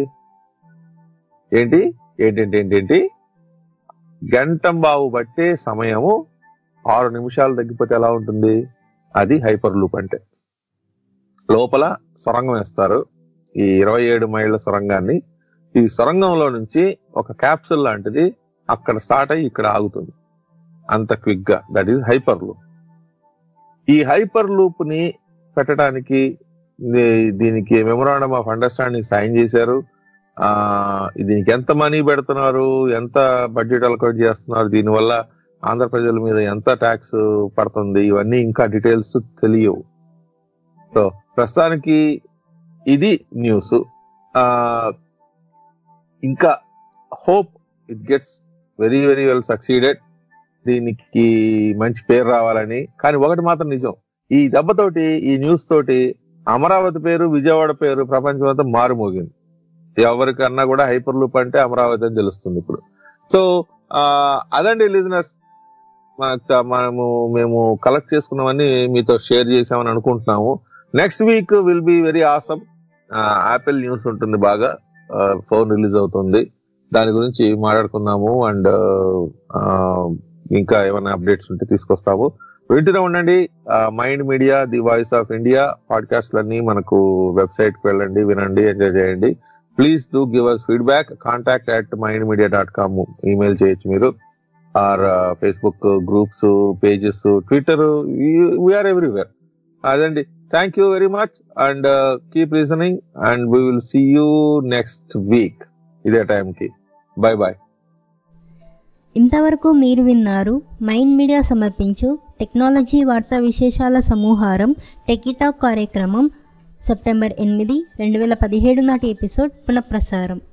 ఏంటి ఏంటేంటి ఏంటేంటి గంటం బావు పట్టే సమయము ఆరు నిమిషాలు తగ్గిపోతే ఎలా ఉంటుంది అది హైపర్ లూప్ అంటే లోపల సొరంగం వేస్తారు ఈ ఇరవై ఏడు మైళ్ళ సొరంగాన్ని ఈ సొరంగంలో నుంచి ఒక క్యాప్సుల్ లాంటిది అక్కడ స్టార్ట్ అయ్యి ఇక్కడ ఆగుతుంది అంత క్విక్ గా దట్ ఈస్ హైపర్ లూప్ ఈ హైపర్ లూప్ ని పెట్టడానికి దీ- దీనికి మెమొరాండమ్ ఆఫ్ అండర్స్టాండింగ్ సైన్ చేశారు ఆ దీనికి ఎంత మనీ పెడుతున్నారు ఎంత బడ్జెట్ అలొకేట్ చేస్తున్నారు దీనివల్ల ఆంధ్ర ప్రజల మీద ఎంత ట్యాక్స్ పడుతుంది ఇవన్నీ ఇంకా డీటెయిల్స్ తెలియవు సో ప్రస్తుతానికి ఇది న్యూస్ ఆ ఇంకా hope it gets very very well succeeded దీనికి మంచి పేరు రావాలని కానీ ఒకటి మాత్రం నిజం ఈ దెబ్బతోటి ఈ న్యూస్ తోటి అమరావతి పేరు విజయవాడ పేరు ప్రపంచం అంతా మారుమోగింది ఎవరికన్నా కూడా హైపర్ లూప్ అంటే అమరావతి అని తెలుస్తుంది ఇప్పుడు సో అదండి లిజనర్స్ మనము మేము కలెక్ట్ చేసుకున్నవన్నీ మీతో షేర్ చేసామని అనుకుంటున్నాము next week will be very awesome Apple news ఉంటుంది బాగా ఫోన్ రిలీజ్ అవుతుంది దాని గురించి మాట్లాడుకుందాము అండ్ ఇంకా ఏమైనా అప్డేట్స్ ఉంటే తీసుకొస్తాము వింటూనే ఉండండి mind media the voice of India పాడ్కాస్ట్లన్నీ మనకు వెబ్సైట్ కి వెళ్ళండి వినండి ఎంజాయ్ చేయండి please do give us feedback contact at mind media dot com email చేయొచ్చు మీరు or Facebook groups pages Twitter we are everywhere అదండి thank you very much and keep reasoning and we will see you next week ఇదే టైంకి bye bye ఇంతవరకు మీరు విన్నారు mind media సమర్పించు technology వార్తా విశేషాల సమూహారం టెకీటాక్ కార్యక్రమం సెప్టెంబర్ ఎనిమిది రెండు వేల పదిహేడు నాటి ఎపిసోడ్ పునఃప్రసారం